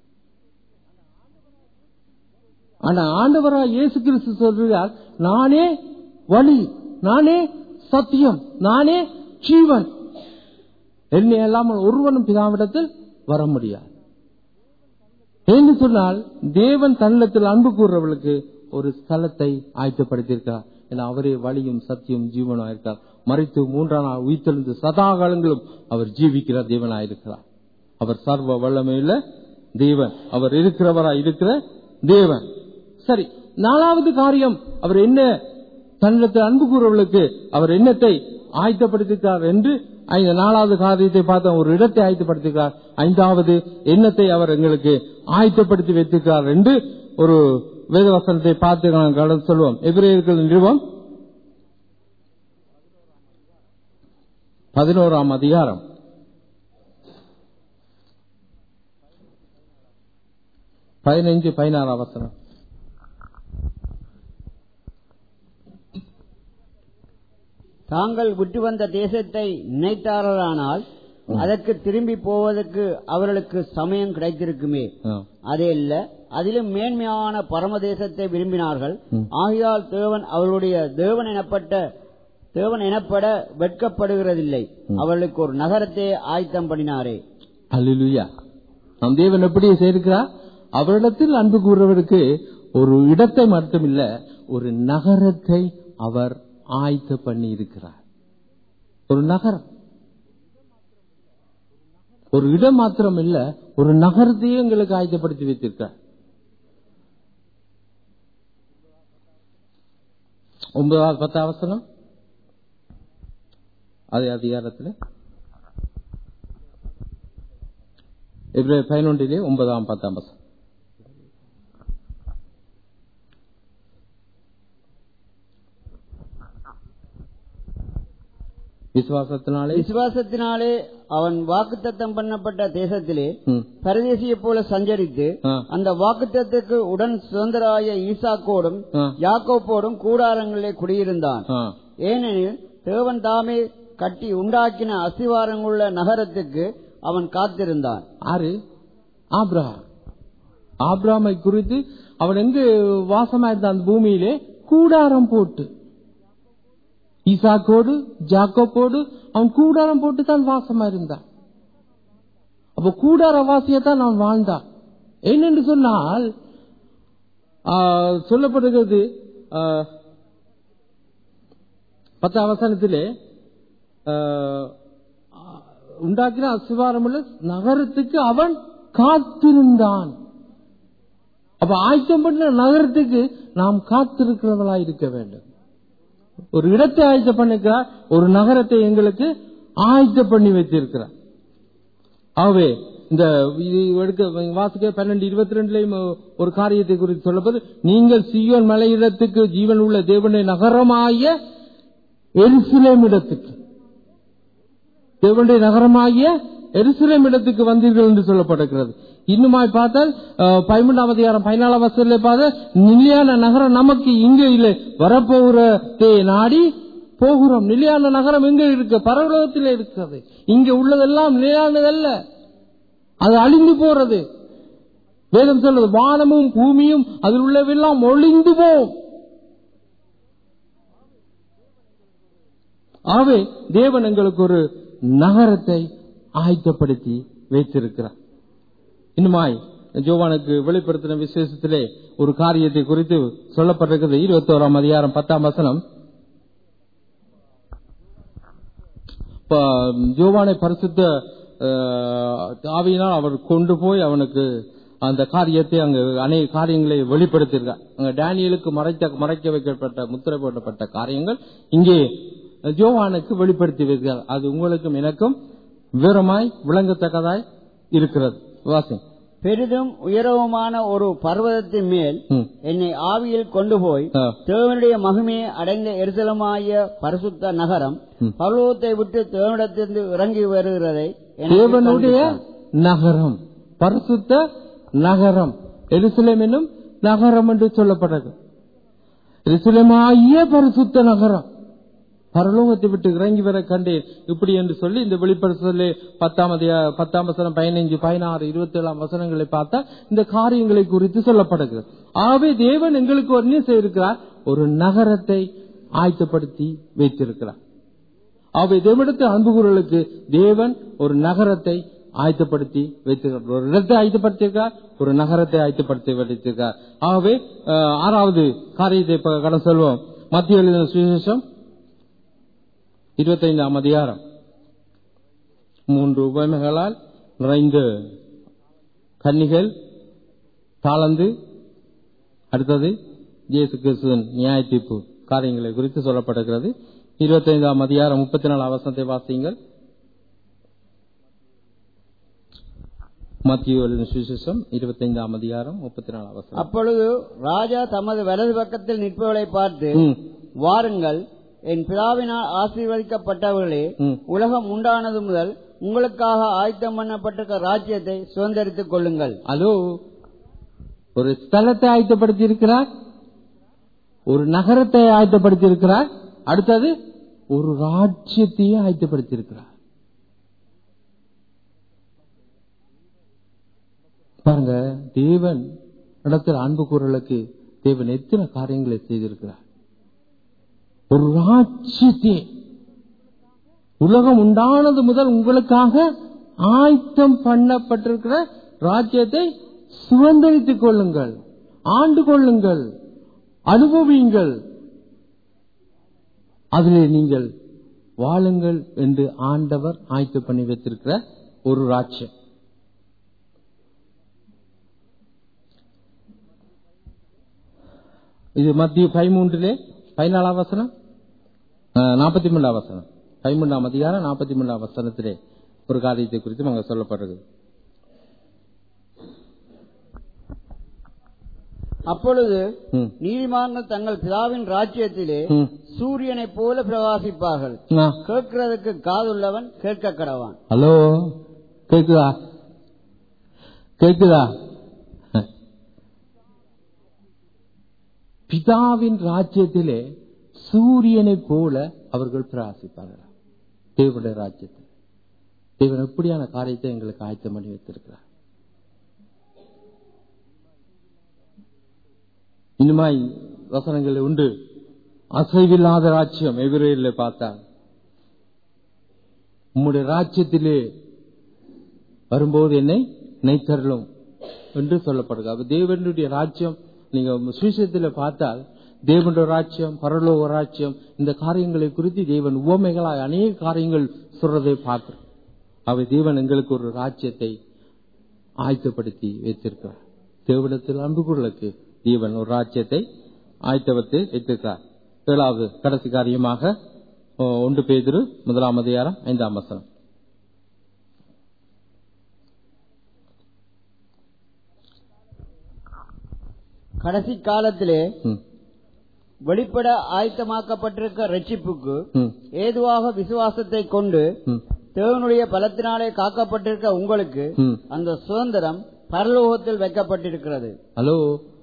ஆனா ஆண்டவரா இயேசு கிறிஸ்து சொல்றார் நானே வழி நானே சத்தியம் நானே ஜீவன் என்னை இல்லாமல் ஒருவனும் பிதாவிடத்தில் வர முடியாது என்று சொன்னால் தேவன் தன்னிடத்தில் அன்பு கூறுறவர்களுக்கு ஒரு ஸ்தலத்தை ஆயத்தப்படுத்தியிருக்கிறார் என அவரே வழியும் சத்தியம் ஜீவனும் இருக்கிறார் மறைத்து மூன்றாம் நாள் உயிர்த்தெழுந்து சதா காலங்களும் அவர் ஜீவிக்கிற தேவனாயிருக்கிறார் அவர் சர்வ வல்லமையுள்ள தேவன் அவர் இருக்கிறவரா இருக்கிற தேவன் சரி நாலாவது காரியம் அவர் என்ன தன்னிடத்தில் அன்பு கூறுவர்களுக்கு அவர் எண்ணத்தை ஆயத்தப்படுத்திருக்கிறார் என்று ஐந்து நாலாவது காரியத்தை பார்த்த ஒரு இடத்தை ஆயத்தப்படுத்துகிறார் ஐந்தாவது எண்ணத்தை அவர் எங்களுக்கு ஆயத்தப்படுத்தி வைத்திருக்கிறார் என்று ஒரு வேதவசனத்தை பார்த்து நான் கடந்து சொல்வோம் எபிரேயர்கள் நிறுவம் பதினோராம் அதிகாரம் பதினைஞ்சு பதினாறு அவசரம் தாங்கள் விட்டு வந்த தேசத்தை நினைத்தார்களானால் அதற்கு திரும்பி போவதற்கு அவர்களுக்கு சமயம் கிடைத்திருக்குமே அதே இல்ல அதிலும் மேன்மையான பரமதேசத்தை விரும்பினார்கள் ஆகையால் தேவன் அவர்களுடைய தேவன் எனப்பட்ட தேவன் எனப்பட வெட்கப்படுகிறதில்லை அவர்களுக்கு ஒரு நகரத்தை ஆயத்தம் பண்ணினாரே அல்லேலூயா நம் தேவன் எப்படி செய்திருக்கிறார் அவரிடத்தில் அன்பு கூறுவதற்கு ஒரு இடத்தை மட்டுமில்ல ஒரு நகரத்தை அவர் ஆயத்த பண்ணி இருக்கிறார் ஒரு நகரம் ஒரு இடம் மாத்திரம் இல்ல ஒரு நகரத்தையே எங்களுக்கு ஆயத்தப்படுத்தி வைத்திருக்கார் ஒன்பதாவது பத்து அவசரம் அதே அதிகாரத்தில் பிப்ரவரி பதினொன்றிலே ஒன்பதாம் பத்தாம் வசனம் விசுவாசத்தினாலே விசுவாசத்தினாலே அவன் வாக்குத்தத்தம் பண்ணப்பட்ட தேசத்திலே ம், பரதேசியை போல சஞ்சரித்து ஆ, அந்த வாக்குத்தத்துக்கு உடன் சுதந்திராய ஈசாக்கோடும் ஆ, யாக்கோப்போடும் கூடாரங்களிலே குடியிருந்தான் ஆ. ஏனெனில் தேவன் தாமே கட்டி உண்டாக்கின அஸ்திவாரங்களுள்ள நகரத்துக்கு அவன் காத்திருந்தான் ஆறு ஆப்ரஹாம் ஆப்ராமை குறித்து அவன் எங்கு வாசமாயிருந்த அந்த பூமியிலே கூடாரம் போட்டு ஈசாக்கோடு ஜாக்கோப்போடு அவன் கூடாரம் போட்டு தான் வாசமா இருந்தான் அப்ப கூடார வாசியத்தான் அவன் வாழ்ந்தான் ஏனென்று சொன்னால் ஆ, சொல்லப்படுகிறது ஆ, பத்து அவசரத்திலே ஆ, உண்டாக்கின அசிவாரமுள்ள நகரத்துக்கு அவன் காத்திருந்தான் அப்ப ஆயத்தம் பண்ண நகரத்துக்கு நாம் காத்திருக்கிறவர்களா இருக்க வேண்டும் ஒரு இடத்தை ஆயத்த பண்ணிக்கிறார் ஒரு நகரத்தை எங்களுக்கு ஆயத்த பண்ணி வைத்திருக்கிறார் ஆகவே இந்த இது எடுக்க வாசிக்க பன்னெண்டு இருபத்தி ரெண்டுலயும் ஒரு காரியத்தை குறித்து சொல்லப்பது நீங்கள் சீயோன் மலையிடத்துக்கு ஜீவன் உள்ள தேவனுடைய நகரமாகிய எருசலேம் இடத்துக்கு தேவனுடைய நகரமாகிய எருசலேம் இடத்துக்கு வந்தீர்கள் என்று சொல்லப்படுகிறது இன்னுமாய் பார்த்தால் அஹ், பதிமூன்றாம் அதிகாரம் பதினாலாம் வருஷத்துல பார்த்த நிலையான நகரம் நமக்கு இங்க இல்லை வரப்போகிறதை நாடி போகிறோம் நிலையான நகரம் எங்க இருக்கு பரலோகத்தில் இருக்கிறது இங்க உள்ளதெல்லாம் நிலையானதல்ல அது அழிந்து போறது வேதம் சொல்றது வானமும் பூமியும் அதில் உள்ளவெல்லாம் ஒளிந்து போம் ஆகவே தேவன் எங்களுக்கு ஒரு நகரத்தை ஆயத்தப்படுத்தி வைத்திருக்கிறார் இன்னுமாய் ஜோவானுக்கு வெளிப்படுத்தின விசேஷத்திலே ஒரு காரியத்தை குறித்து சொல்லப்பட்டிருக்கிறது இருபத்தோராம் அதிகாரம் பத்தாம் வசனம் இப்ப ஜோவானை பரிசுத்த அஹ், ஆவியினால் அவர் கொண்டு போய் அவனுக்கு அந்த காரியத்தை அங்கு அநேக காரியங்களை வெளிப்படுத்தியிருக்கார் அங்க டேனியலுக்கு மறைத்த மறைக்க வைக்கப்பட்ட முத்திரை போடப்பட்ட காரியங்கள் இங்கே ஜோவானுக்கு வெளிப்படுத்தி வைக்கிறார் அது உங்களுக்கும் எனக்கும் விவரமாய் விளங்கத்தக்கதாய் இருக்கிறது வாசி பெரிதும் உயரவுமான ஒரு பர்வதத்தின் மேல் ம். என்னை ஆவியில் கொண்டு போய் ஆ. தேவனுடைய மகிமையை அடைந்த எருசலமாகிய பரிசுத்த நகரம் ம். பர்வதத்தை விட்டு தேவனிடத்திலிருந்து இறங்கி வருகிறதை எனக்கு தேவனுடைய காண்பித்தார். நகரம் பரிசுத்த நகரம் எருசலேம் என்னும் நகரம் என்று சொல்லப்பட்டது எருசலேமாகிய பரிசுத்த நகரம் பரலோகத்தை விட்டு இறங்கி வர கண்டேன் இப்படி என்று சொல்லி இந்த வெளிப்படுத்தலே பத்தாம் அதிகா- பத்தாம் வசனம் பதினைஞ்சு பதினாறு இருபத்தி ஏழாம் வசனங்களை பார்த்தா இந்த காரியங்களை குறித்து சொல்லப்படுகிறது ஆகவே தேவன் எங்களுக்கு ஒரு என்ன செய்திருக்கிறார் ஒரு நகரத்தை ஆயத்தப்படுத்தி வைத்திருக்கிறார் அவை தேவனிடத்து அன்புகுறலுக்கு தேவன் ஒரு நகரத்தை ஆயத்தப்படுத்தி வைத்திருக்கிறார் ஒரு இடத்தை ஆயத்தப்படுத்தியிருக்கார் ஒரு நகரத்தை ஆயத்தப்படுத்தி வைத்திருக்கார் ஆகவே அஹ், ஆறாவது காரியத்தை இப்ப கடன் சொல்வோம் மத்திய எழுதின சுவிசேஷம் இருபத்தைந்தாம் அதிகாரம் மூன்று உபமைகளால் நிறைந்த கன்னிகள் தாளந்து அடுத்தது இயேசு கிறிஸ்துவின் நியாய தீர்ப்பு காரியங்களை குறித்து சொல்லப்படுகிறது இருபத்தைந்தாம் அதிகாரம் முப்பத்தி நாலு அவசரத்தை வாசியுங்கள் மத்திய சுவிசேஷம் இருபத்தைந்தாம் அதிகாரம் முப்பத்தி நாலாம் வசனம் அப்பொழுது ராஜா தமது வலது பக்கத்தில் நிற்பவர்களை பார்த்து ம், வாருங்கள் என் பிதாவினால் ஆசீர்வதிக்கப்பட்டவர்களே ம். உலகம் உண்டானது முதல் உங்களுக்காக ஆயத்தம் பண்ணப்பட்டிருக்க ராஜ்யத்தை சுதந்திரித்துக் கொள்ளுங்கள் ஹலோ ஒரு ஸ்தலத்தை ஆயத்தப்படுத்தி இருக்கிறார் ஒரு நகரத்தை ஆயத்தப்படுத்தி இருக்கிறார் அடுத்தது ஒரு ராஜ்யத்தையே ஆயத்தப்படுத்தி இருக்கிறார் பாருங்க தேவன் இடத்துல அன்பு கூறலுக்கு தேவன் எத்தனை காரியங்களை செய்திருக்கிறார் ஒரு ராஜ்யத்தை உலகம் உண்டானது முதல் உங்களுக்காக ஆயத்தம் பண்ணப்பட்டிருக்கிற ராஜ்யத்தை சுதந்திரித்துக் கொள்ளுங்கள் ஆண்டு கொள்ளுங்கள் அனுபவியுங்கள் அதிலே நீங்கள் வாழுங்கள் என்று ஆண்டவர் ஆயத்தம் பண்ணி வைத்திருக்கிற ஒரு ராஜ்யம் இது மத்திய பதிமூன்றிலே பதினாலாம் வசனம் நாற்பத்தி மூன்றாம் வசனம் பதிமூன்றாம் அதிகாரம் நாற்பத்தி மூன்றாம் வசனத்திலே ஒரு காரியத்தை குறித்து அங்க சொல்லப்படுறது அப்பொழுது ம். நீதிமான்கள் தங்கள் பிதாவின் ராஜ்யத்திலே ம். சூரியனைப் போல பிரகாசிப்பார்கள் ஆ. கேட்கிறதுக்கு காதுள்ளவன் கேட்க கடவான் ஹலோ கேக்குதா கேக்குதா பிதாவின் ராஜ்யத்திலே சூரியனைப் போல அவர்கள் பிரகாசிப்பார்கள் தேவனுடைய ராஜ்யத்தில் தேவன் எப்படியான காரியத்தை எங்களுக்கு ஆயத்தம் பண்ணி வைத்திருக்கிறார் இனிமாய் வசனங்கள் உண்டு அசைவில்லாத ராஜ்யம் எதிரில் பார்த்தால் உம்முடைய ராஜ்யத்திலே வரும்போது என்னை நினைத்தருளும் என்று சொல்லப்படுகிறது அப்ப தேவனுடைய ராஜ்யம் நீங்க சுவிசேஷத்தில் பார்த்தால் தேவனுடைய ராஜ்யம் பரலோக ராஜ்யம் இந்த காரியங்களை குறித்து தேவன் உவமைகளாய் அநேக காரியங்கள் சொல்றதை பார்க்கிறோம் அவை தேவன் எங்களுக்கு ஒரு ராஜ்யத்தை ஆயத்தப்படுத்தி வைத்திருக்கிறார் தேவனத்தில் அன்புக்குள்ளுக்கு தேவன் ஒரு ராஜ்யத்தை ஆயத்தப்படுத்தி வைத்திருக்கிறார் ஏழாவது கடைசி காரியமாக ஓ, ஒன்று பேதிரு முதலாம் அதிகாரம் ஐந்தாம் வசனம் கடைசி காலத்திலே ம், வெளிப்பட ஆயத்தமாக்கப்பட்டிருக்க ரட்சிப்புக்கு ம், ஏதுவாக விசுவாசத்தை கொண்டு ம், தேவனுடைய பலத்தினாலே காக்கப்பட்டிருக்க உங்களுக்கு ம். அந்த சுதந்திரம் பரலோகத்தில் வைக்கப்பட்டிருக்கிறது ஹலோ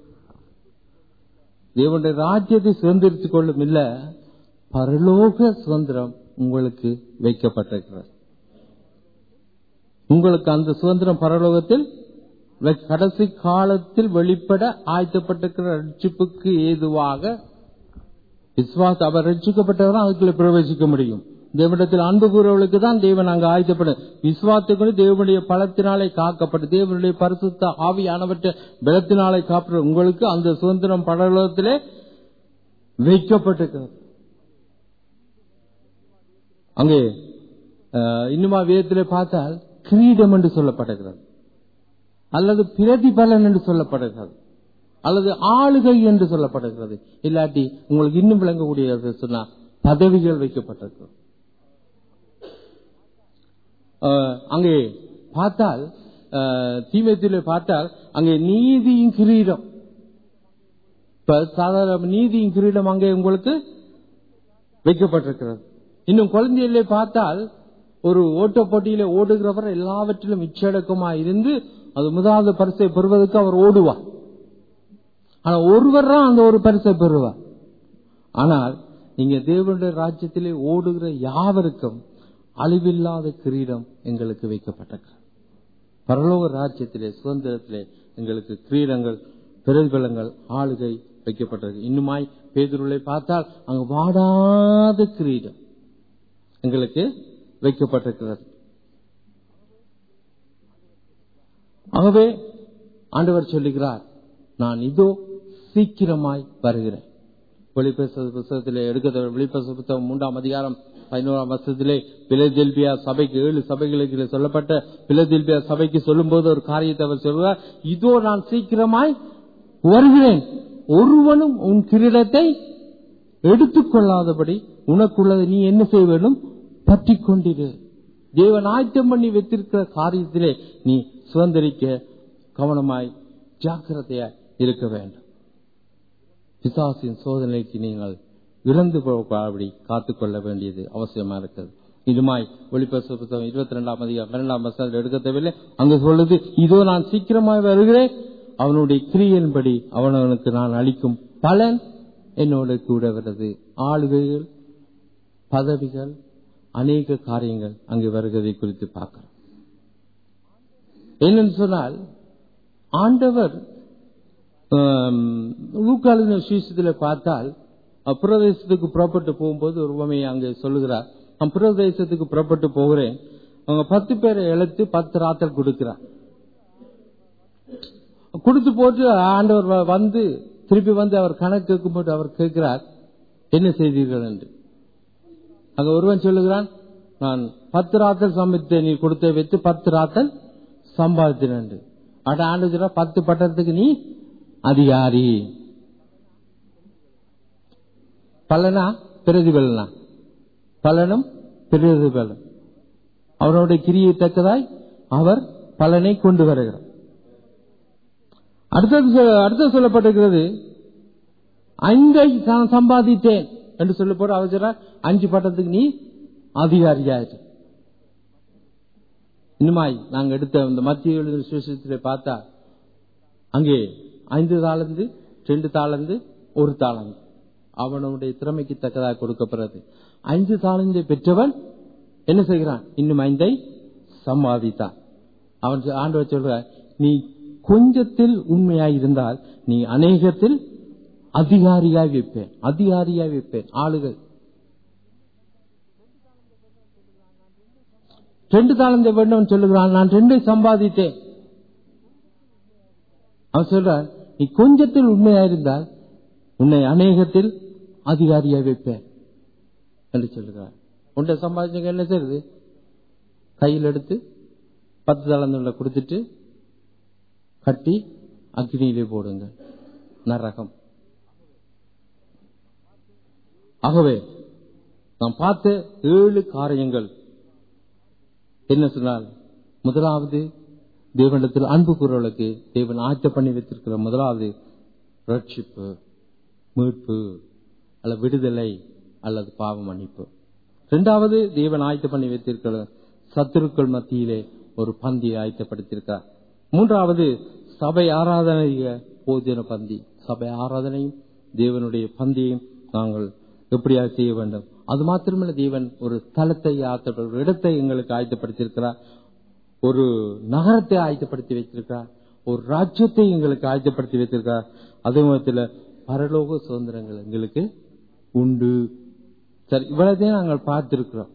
தேவனுடைய ராஜ்யத்தை சுதந்திரித்துக் கொள்ளும் இல்ல பரலோக சுதந்திரம் உங்களுக்கு வைக்கப்பட்டிருக்கிறது உங்களுக்கு அந்த சுதந்திரம் பரலோகத்தில் வெ- கடைசி காலத்தில் வெளிப்பட ஆயத்தப்பட்டிருக்கிற ரட்சிப்புக்கு ஏதுவாக விசுவாச அவர் ரட்சிக்கப்பட்டவரும் அதுக்குள்ள பிரவேசிக்க முடியும் தேவனிடத்தில் அன்பு கூறவர்களுக்கு தான் தேவன் அங்கு ஆயத்தப்படும் விசுவாசத்தை கொண்டு தேவனுடைய பலத்தினாலே காக்கப்பட்டு தேவனுடைய பரிசுத்த ஆவியானவற்றை பலத்தினாலே காப்பது உங்களுக்கு அந்த சுதந்திரம் பரலோகத்திலே வைக்கப்பட்டிருக்கிறது அங்கே அஹ், இன்னுமா வேதத்திலே பார்த்தால் கிரீடம் என்று சொல்லப்படுகிறது அல்லது பிரதிபலன் என்று சொல்லப்படுகிறது அல்லது ஆளுகை என்று சொல்லப்படுகிறது இல்லாட்டி உங்களுக்கு இன்னும் விளங்கக்கூடியது சொன்னா பதவிகள் வைக்கப்பட்டிருக்கிறது அஹ், அங்கே பார்த்தால் தீமத்திலே பார்த்தால் அங்கே நீதியின் கிரீடம் இப்ப சாதாரண நீதியின் கிரீடம் அங்கே உங்களுக்கு வைக்கப்பட்டிருக்கிறது இன்னும் குழந்தையிலே பார்த்தால் ஒரு ஓட்ட போட்டியில ஓடுகிறவர் எல்லாவற்றிலும் இச்சடக்கமா இருந்து அது முதலாவது பரிசை பெறுவதற்கு அவர் ஓடுவார் ஆனா ஒருவர் தான் அந்த ஒரு பரிசை பெறுவார் ஆனால் நீங்க தேவனுடைய ராஜ்யத்திலே ஓடுகிற யாவருக்கும் அழிவில்லாத கிரீடம் எங்களுக்கு வைக்கப்பட்டிருக்கிறது பரலோக ராஜ்யத்திலே சுதந்திரத்திலே எங்களுக்கு கிரீடங்கள் பிரதிபலங்கள் ஆளுகை வைக்கப்பட்டிருக்கு இன்னுமாய் பேதுருளை பார்த்தால் அங்கு வாடாத கிரீடம் எங்களுக்கு வைக்கப்பட்டிருக்கிறது ஆகவே ஆண்டவர் சொல்லுகிறார் நான் இதோ சீக்கிரமாய் வருகிறேன் வெளிப்பேச புத்தகத்திலே எடுக்க வெளிப்பேச புத்தகம் மூன்றாம் அதிகாரம் பதினோராம் வருஷத்திலே பிலதெல்பியா சபைக்கு ஏழு சபைகளுக்கு சொல்லப்பட்ட பிலதெல்பியா சபைக்கு சொல்லும்போது ஒரு காரியத்தை அவர் சொல்வார் இதோ நான் சீக்கிரமாய் வருகிறேன் ஒருவனும் உன் கிரீடத்தை எடுத்துக்கொள்ளாதபடி உனக்குள்ளதை நீ என்ன செய்ய வேண்டும் பற்றி கொண்டிரு தேவன் ஆயத்தம் பண்ணி வைத்திருக்கிற காரியத்திலே நீ சுதந்திரிக்க கவனமாய் ஜாக்கிரதையாய் இருக்க வேண்டும் பிசாசின் சோதனைக்கு நீங்கள் இறந்து போகாதபடி காத்துக்கொள்ள வேண்டியது அவசியமா இருக்கிறது இதுமாய் ஒளிப்பசு புத்தகம் இருபத்தி ரெண்டாம் அதிகாரம் பன்னெண்டாம் வருஷத்தில் எடுக்க தேவையில்லை அங்கு சொல்லுது இதோ நான் சீக்கிரமாய் வருகிறேன் அவனுடைய கிரியையின்படி அவனவனுக்கு நான் அளிக்கும் பலன் என்னோட கூட வருது ஆளுகைகள் பதவிகள் அநேக காரியங்கள் அங்கு வருகிறதை குறித்து பார்க்கிறோம் என்னன்னு சொன்னால் ஆண்டவர் லூக்காலின விசேஷத்தில் பார்த்தால் அப்பிரதேசத்துக்கு புறப்பட்டு போகும்போது ஒரு உண்மையை அங்கே சொல்லுகிறார் நான் பிரதேசத்துக்கு புறப்பட்டு போகிறேன் அவங்க பத்து பேரை இழுத்து பத்து ராத்தல் கொடுக்கிறார் கொடுத்து போட்டு ஆண்டவர் வ- வந்து திருப்பி வந்து அவர் கணக்கு கேட்கும்போது அவர் கேட்கிறார் என்ன செய்தீர்கள் என்று அங்க ஒருவன் சொல்லுகிறான் நான் பத்து ராத்தல் சமைத்தேன் நீ கொடுத்த வைத்து பத்து ராத்தல் சம்பாதித்தேன் என்று அட ஆண்டு சொல்றா, பத்து பட்டத்துக்கு நீ அதிகாரி பலனா பிரதிபலனா பலனும் பிரதிபலன் அவருடைய கிரியை தக்கதாய் அவர் பலனை கொண்டு வருகிறார் அடுத்தது சொ- அடுத்தது சொல்லப்பட்டிருக்கிறது அங்கை நான் சம்பாதித்தேன் என்று சொல்ல போற அவர் சொல்றார், அஞ்சு பட்டத்துக்கு நீ அதிகாரியாயிரு இன்னுமாய் நாங்க எடுத்த இந்த மத்திய எழுதின சுவிசேஷத்தில் பார்த்தா அங்கே ஐந்து தாளந்து ரெண்டு தாளந்து ஒரு தாளந்து அவனுடைய திறமைக்கு தக்கதாக கொடுக்கப்படுறது ஐந்து தாளந்தை பெற்றவன் என்ன செய்கிறான் இன்னும் ஐந்தை சம்பாதித்தான் அவன் சொ- ஆண்டவர் சொல்ற நீ கொஞ்சத்தில் உண்மையாய் இருந்தால் நீ அநேகத்தில் அதிகாரியாய் வைப்பேன் அதிகாரியாய் வைப்பேன் ஆளுகள் ரெண்டு தாளந்தை வேண்டவன் சொல்லுகிறான் நான் ரெண்டை சம்பாதித்தேன் அவன் சொல்றான் நீ கொஞ்சத்தில் உண்மையாயிருந்தால் உன்னை அநேகத்தில் அதிகாரியாய் வைப்பேன் என்று சொல்லுகிறார் உன்னை சம்பாதிச்சங்க என்ன செய்யுது கையில் எடுத்து பத்து தளந்துள்ள கொடுத்துட்டு கட்டி அக்னியிலே போடுங்க நரகம் ஆகவே நாம் பார்த்த ஏழு காரியங்கள் என்ன சொன்னால் முதலாவது தேவனிடத்தில் அன்பு கூறுவர்களுக்கு தேவன் ஆயத்த பண்ணி வைத்திருக்கிற முதலாவது ரட்சிப்பு மீட்பு அல்லது விடுதலை அல்லது பாவ மன்னிப்பு இரண்டாவது தேவன் ஆயத்த பண்ணி வைத்திருக்கிற சத்துருக்கள் மத்தியிலே ஒரு பந்தியை ஆயத்தப்படுத்தியிருக்கிறார் மூன்றாவது சபை ஆராதனை போதின பந்தி சபை ஆராதனையும் தேவனுடைய பந்தியையும் நாங்கள் எப்படியாக செய்ய வேண்டும் அது மாத்திரமல்ல தேவன் ஒரு ஸ்தலத்தை ஆத்த ஒரு இடத்தை எங்களுக்கு ஆயத்தப்படுத்தியிருக்கிறார் ஒரு நகரத்தை ஆயத்தப்படுத்தி வைத்திருக்கிறார் ஒரு ராஜ்யத்தை எங்களுக்கு ஆயத்தப்படுத்தி வைத்திருக்கிறார் அதே நேரத்தில் பரலோக சுதந்திரங்கள் எங்களுக்கு உண்டு சரி இவ்வளவுதான் நாங்கள் பார்த்திருக்கிறோம்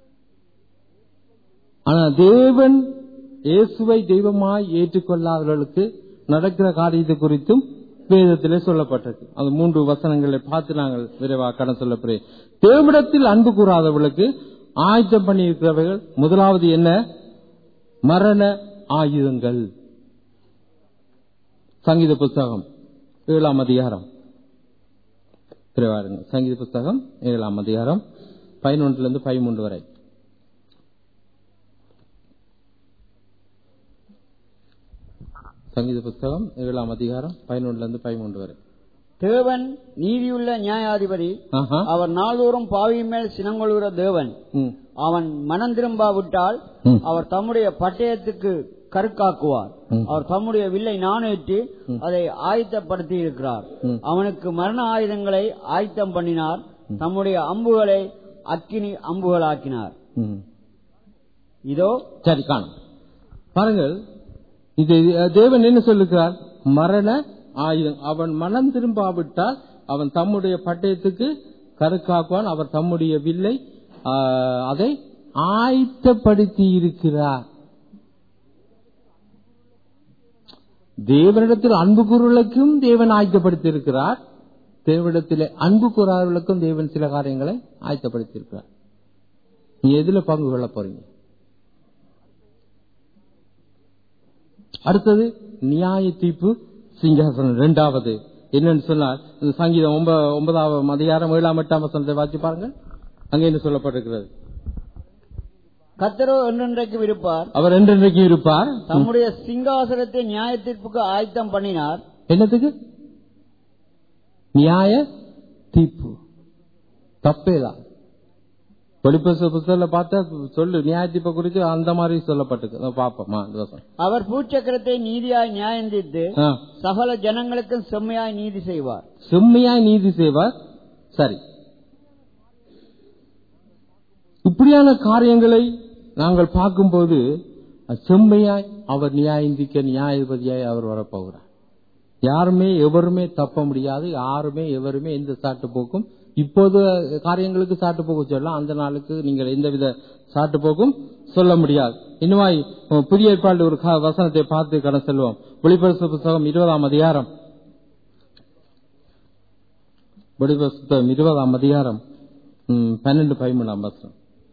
ஆனா தேவன் இயேசுவை தெய்வமாய் ஏற்றுக்கொள்ளாதவர்களுக்கு நடக்கிற காரியத்தை குறித்தும் வேதத்திலே சொல்லப்பட்டிருக்கு அந்த மூன்று வசனங்களை பார்த்து நாங்கள் விரைவாக கடன் சொல்லப்படுறேன் தேவனிடத்தில் அன்பு கூறாதவர்களுக்கு ஆயத்தம் பண்ணியிருக்கிறவர்கள் முதலாவது என்ன மரண ஆயுதங்கள் சங்கீத புஸ்தகம் ஏழாம் அதிகாரம் பிறவாருங்க சங்கீத புஸ்தகம் ஏழாம் அதிகாரம் பதினொன்றுல இருந்து பதிமூன்று வரை சங்கீத புஸ்தகம் ஏழாம் அதிகாரம் பதினொன்றுல இருந்து பதிமூன்று வரை தேவன் நீதியுள்ள நியாயாதிபதி ஆஹா. அவர் நாள்தோறும் பாவியின் மேல் சினங்கொள்கிற தேவன் ம். அவன் மனம் திரும்பாவிட்டால் ம். அவர் தம்முடைய பட்டயத்துக்கு கருக்காக்குவார் ம். அவர் தம்முடைய வில்லை நாணேற்றி அதை ஆயத்தப்படுத்தி இருக்கிறார் ம். அவனுக்கு மரண ஆயுதங்களை ஆயத்தம் பண்ணினார் தம்முடைய அம்புகளை அக்கினி அம்புகளாக்கினார் ம். இதோ சரி காணும் பாருங்கள் இது அஹ், தேவன் என்ன சொல்லுகிறார் மரண ஆயுதம் அவன் மனம் திரும்பாவிட்டால் அவன் தம்முடைய பட்டயத்துக்கு கருக்காக்குவான் அவர் தம்முடைய வில்லை ஆஹ், அதை ஆயத்தப்படுத்தி இருக்கிறார் தேவனிடத்தில் அன்பு கூறுவதற்கும் தேவன் ஆயத்தப்படுத்தி இருக்கிறார் தேவனிடத்தில் அன்பு கூறாதவர்களுக்கும் தேவன் சில காரியங்களை ஆயத்தப்படுத்தி இருக்கிறார் நீ எதுல பங்கு கொள்ள போறீங்க அடுத்தது நியாய தீர்ப்பு சிங்காசனம் இரண்டாவது என்னன்னு சொன்னால் இந்த சங்கீதம் ஒன்ப- ஒன்பதாவது அதிகாரம் ஏழாம் எட்டாம் வசனத்தை வாசி பாருங்க அங்க என்ன சொல்லப்பட்டிருக்கிறது கத்தரோ என்றென்றைக்கும் இருப்பார் அவர் என்றென்றைக்கு இருப்பார் தம்முடைய சிங்காசனத்தை நியாய தீர்ப்புக்கு ஆயத்தம் பண்ணினார் என்னத்துக்கு நியாய தீர்ப்பு தப்பேதான் வெளிப்பச புத்தகத்துல பார்த்தா சொல்லு நியாய தீர்ப்பை குறித்து அந்த மாதிரி சொல்லப்பட்டிருக்கு அதை பார்ப்போமா இந்த வருஷம் அவர் பூச்சக்கரத்தை நீதியாய் நியாயம் தீர்த்து ஆ. சகல ஜனங்களுக்கும் செம்மையாய் நீதி செய்வார் செம்மையாய் நீதி செய்வார் சரி இப்படியான காரியங்களை நாங்கள் பார்க்கும்போது அது செம்மையாய் அவர் நியாயந்திக்க நியாயாதிபதியாய் அவர் வரப்போகிறார் யாருமே எவருமே தப்ப முடியாது யாருமே எவருமே எந்த சாட்டு போக்கும் இப்போது காரியங்களுக்கு சாட்டு போக்கு சொல்லலாம் அந்த நாளுக்கு நீங்கள் எந்தவித சாட்டு போக்கும் சொல்ல முடியாது இன்னுமாய் அஹ், புதிய ஏற்பாடு ஒரு கா- வசனத்தை பார்த்து கடன் செல்வோம் வெளிப்பரிசு புத்தகம் இருபதாம் அதிகாரம் வெளிப்பரிசு புத்தகம் இருபதாம் அதிகாரம் ம், பன்னெண்டு பதிமூணாம் வசனம்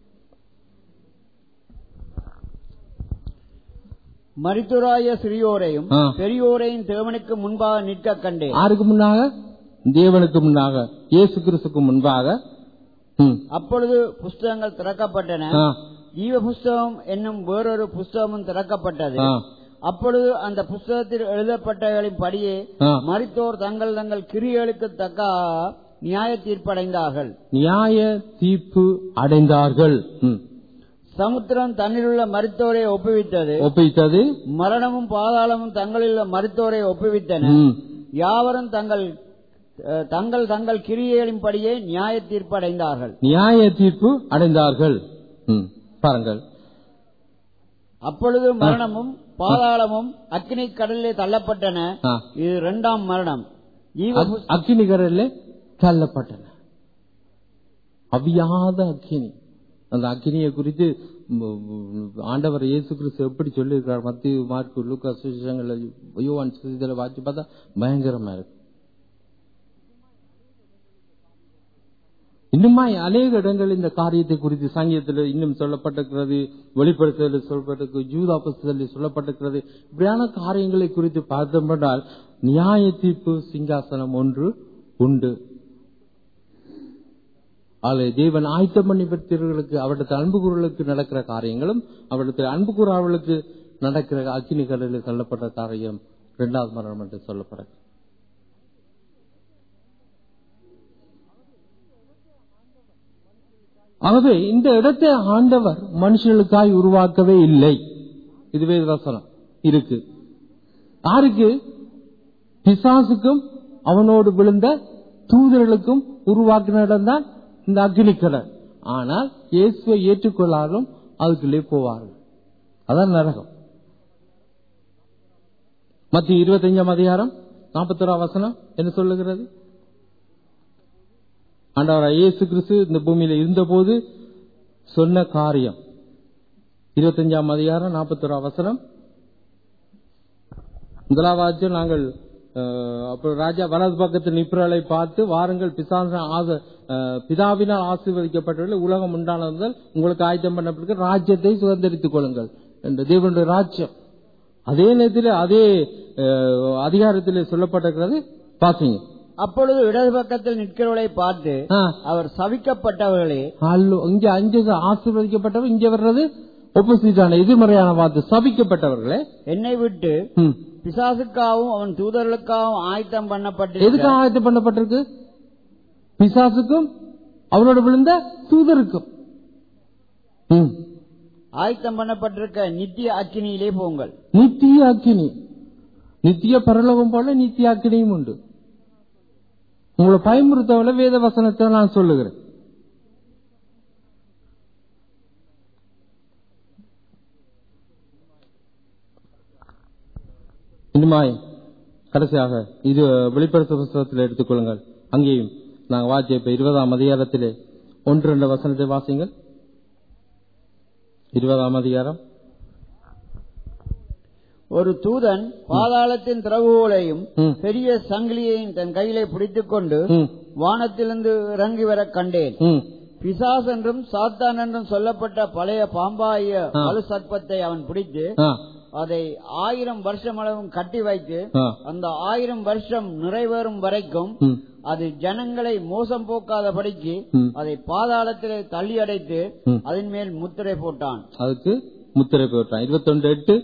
மரித்துராய சிறியோரையும் ஆ. பெரியோரையும் தேவனுக்கு முன்பாக நிற்க கண்டேன் யாருக்கு முன்னாக தேவனுக்கு முன்னாக இயேசு கிறிஸ்துக்கு முன்பாக ம், அப்பொழுது புஸ்தகங்கள் திறக்கப்பட்டன ஆ, ஜீவ புஸ்தகம் என்னும் வேறொரு புஸ்தகமும் திறக்கப்பட்டது ஆ, அப்பொழுது அந்த புஸ்தகத்தில் எழுதப்பட்டகளின் படியே ஆ. மரித்தோர் தங்கள் தங்கள் கிரியைகளுக்கு தக்க நியாய தீர்ப்படைந்தார்கள் நியாய தீர்ப்பு அடைந்தார்கள் ம். சமுத்திரம் தன்னிலுள்ள மரித்தோரை ஒப்புவித்தது ஒப்பித்தது மரணமும் பாதாளமும் தங்களிலுள்ள மரித்தோரை ஒப்புவித்தன ம். யாவரும் தங்கள் அஹ், தங்கள் தங்கள் கிரியைகளின்படியே நியாய தீர்ப்படைந்தார்கள் நியாய தீர்ப்பு அடைந்தார்கள் ம். பாருங்கள் அப்பொழுது மரணமும் பாதாளமும் அக்கினி கடலிலே தள்ளப்பட்டன ஆ. இது இரண்டாம் மரணம் ஜீவ அக்- புஸ்- அக்கினிகரில் தள்ளப்பட்டன அவியாத அக்கினி அந்த அக்கினியை குறித்து ம், ம், ஆண்டவர் இயேசு கிறிஸ்து எப்படி சொல்லியிருக்கார் மத்திய மார்க்கு லூக்கா சுவிசேஷங்கள்ல யோவான் சுவிசேஷத்துல வாசி பார்த்தா பயங்கரமா இருக்கு இன்னுமா அநேக இடங்கள் இந்த காரியத்தை குறித்து சங்கீதத்தில் இன்னும் சொல்லப்பட்டிருக்கிறது வெளிப்படுத்தலில் சொல்லப்பட்டிருக்கு ஜூதா புஸ்தகத்தில் சொல்லப்பட்டிருக்கிறது இப்படியான காரியங்களை குறித்து பார்த்தோம்னால் நியாய தீர்ப்பு சிங்காசனம் ஒன்று உண்டு ஆலை தேவன் ஆயத்தம் பண்ணி பெற்றவர்களுக்கு அவரிடத்தில் அன்பு கூறலுக்கு நடக்கிற காரியங்களும் அவரிடத்தில் அன்பு கூறாவர்களுக்கு நடக்கிற அக்கினி கடலில் தள்ளப்பட்ட காரியம் இரண்டாவது மரணம் என்று சொல்லப்படுகிறது ஆகவே இந்த இடத்தை ஆண்டவர் மனுஷர்களுக்காய் உருவாக்கவே இல்லை இதுவே வசனம் இருக்கு யாருக்கு பிசாசுக்கும் அவனோடு விழுந்த தூதர்களுக்கும் உருவாக்கின இடம் தான் இந்த அக்னிக்கடல் ஆனால் இயேசுவை ஏற்றுக்கொள்ளாலும் அதுக்குள்ளே போவார்கள் அதான் நரகம் மத்திய இருபத்தஞ்சாம் அதிகாரம் நாற்பத்தோரா வசனம் என்ன சொல்லுகிறது ஆண்டவர் இயேசு கிறிஸ்து இந்த பூமியில இருந்தபோது சொன்ன காரியம் இருபத்தஞ்சாம் அதிகாரம் நாற்பத்தோரா வசனம் முதலாவது நாங்கள் அஹ், அப்புறம் ராஜா வலது பக்கத்தில் நிப்ரலை பார்த்து வாருங்கள் பிசாச ஆச- அஹ், பிதாவினால் ஆசீர்வதிக்கப்பட்டவர்கள் உலகம் உண்டானது முதல் உங்களுக்கு ஆயத்தம் பண்ணப்பட்டிருக்க ராஜ்யத்தை சுதந்திரித்துக் கொள்ளுங்கள் என்ற தேவனுடைய ராஜ்யம் அதே நேரத்தில் அதே அஹ், அதிகாரத்தில் சொல்லப்பட்டிருக்கிறது பாசிங்க அப்பொழுது இடது பக்கத்தில் நிற்கிறவர்களை பார்த்து ஆ, அவர் சவிக்கப்பட்டவர்களே அல்லோ இங்க அஞ்சு ஆசீர்வதிக்கப்பட்டவர் இங்க வர்றது ஒப்போசிட்டான எதிர்மறையான வார்த்தை சபிக்கப்பட்டவர்களே என்னை விட்டு ம். பிசாசுக்காகவும் அவன் தூதர்களுக்காகவும் ஆயத்தம் எதுக்கு பண்ணப்பட்டிருக்க ஆயத்தம் பண்ணப்பட்டிருக்கு பிசாசுக்கும் அவனோட விழுந்த தூதருக்கும் ம். ஆயத்தம் பண்ணப்பட்டிருக்க நித்திய அக்கினியிலே போங்கள் நித்திய அக்கினி நித்திய பரலோகம் போல நித்திய அக்கினியும் உண்டு உங்களை பயமுறுத்தவள வேத வசனத்தை நான் சொல்லுகிறேன் இனிமாய் கடைசியாக இது வெளிப்படுத்த புஸ்தகத்தில் எடுத்துக்கொள்ளுங்கள் அங்கேயும் நாங்கள் வாசிய இப்ப இருபதாம் அதிகாரத்திலே ஒன்று ரெண்டு வசனத்தை வாசிங்கள் இருபதாம் அதிகாரம் ஒரு தூதன் பாதாளத்தின் திறவுகோலையும் ம். பெரிய சங்கிலியையும் தன் கையிலே பிடித்துக் கொண்டு ம், வானத்திலிருந்து இறங்கி வர கண்டேன் ம், பிசாஸ் என்றும் சாத்தான் என்றும் சொல்லப்பட்ட பழைய பாம்பாய ஆ. வலு சர்ப்பத்தை அவன் பிடித்து ஆ, அதை ஆயிரம் வருஷம் அளவும் கட்டி வைத்து ஆ, அந்த ஆயிரம் வருஷம் நிறைவேறும் வரைக்கும் ம், அது ஜனங்களை மோசம் போக்காதபடிக்கு ம். அதை பாதாளத்திலே தள்ளி அடைத்து ம். அதன் மேல் முத்திரை போட்டான் அதுக்கு முத்திரை போட்டான் இருபத்தொன்று எட்டு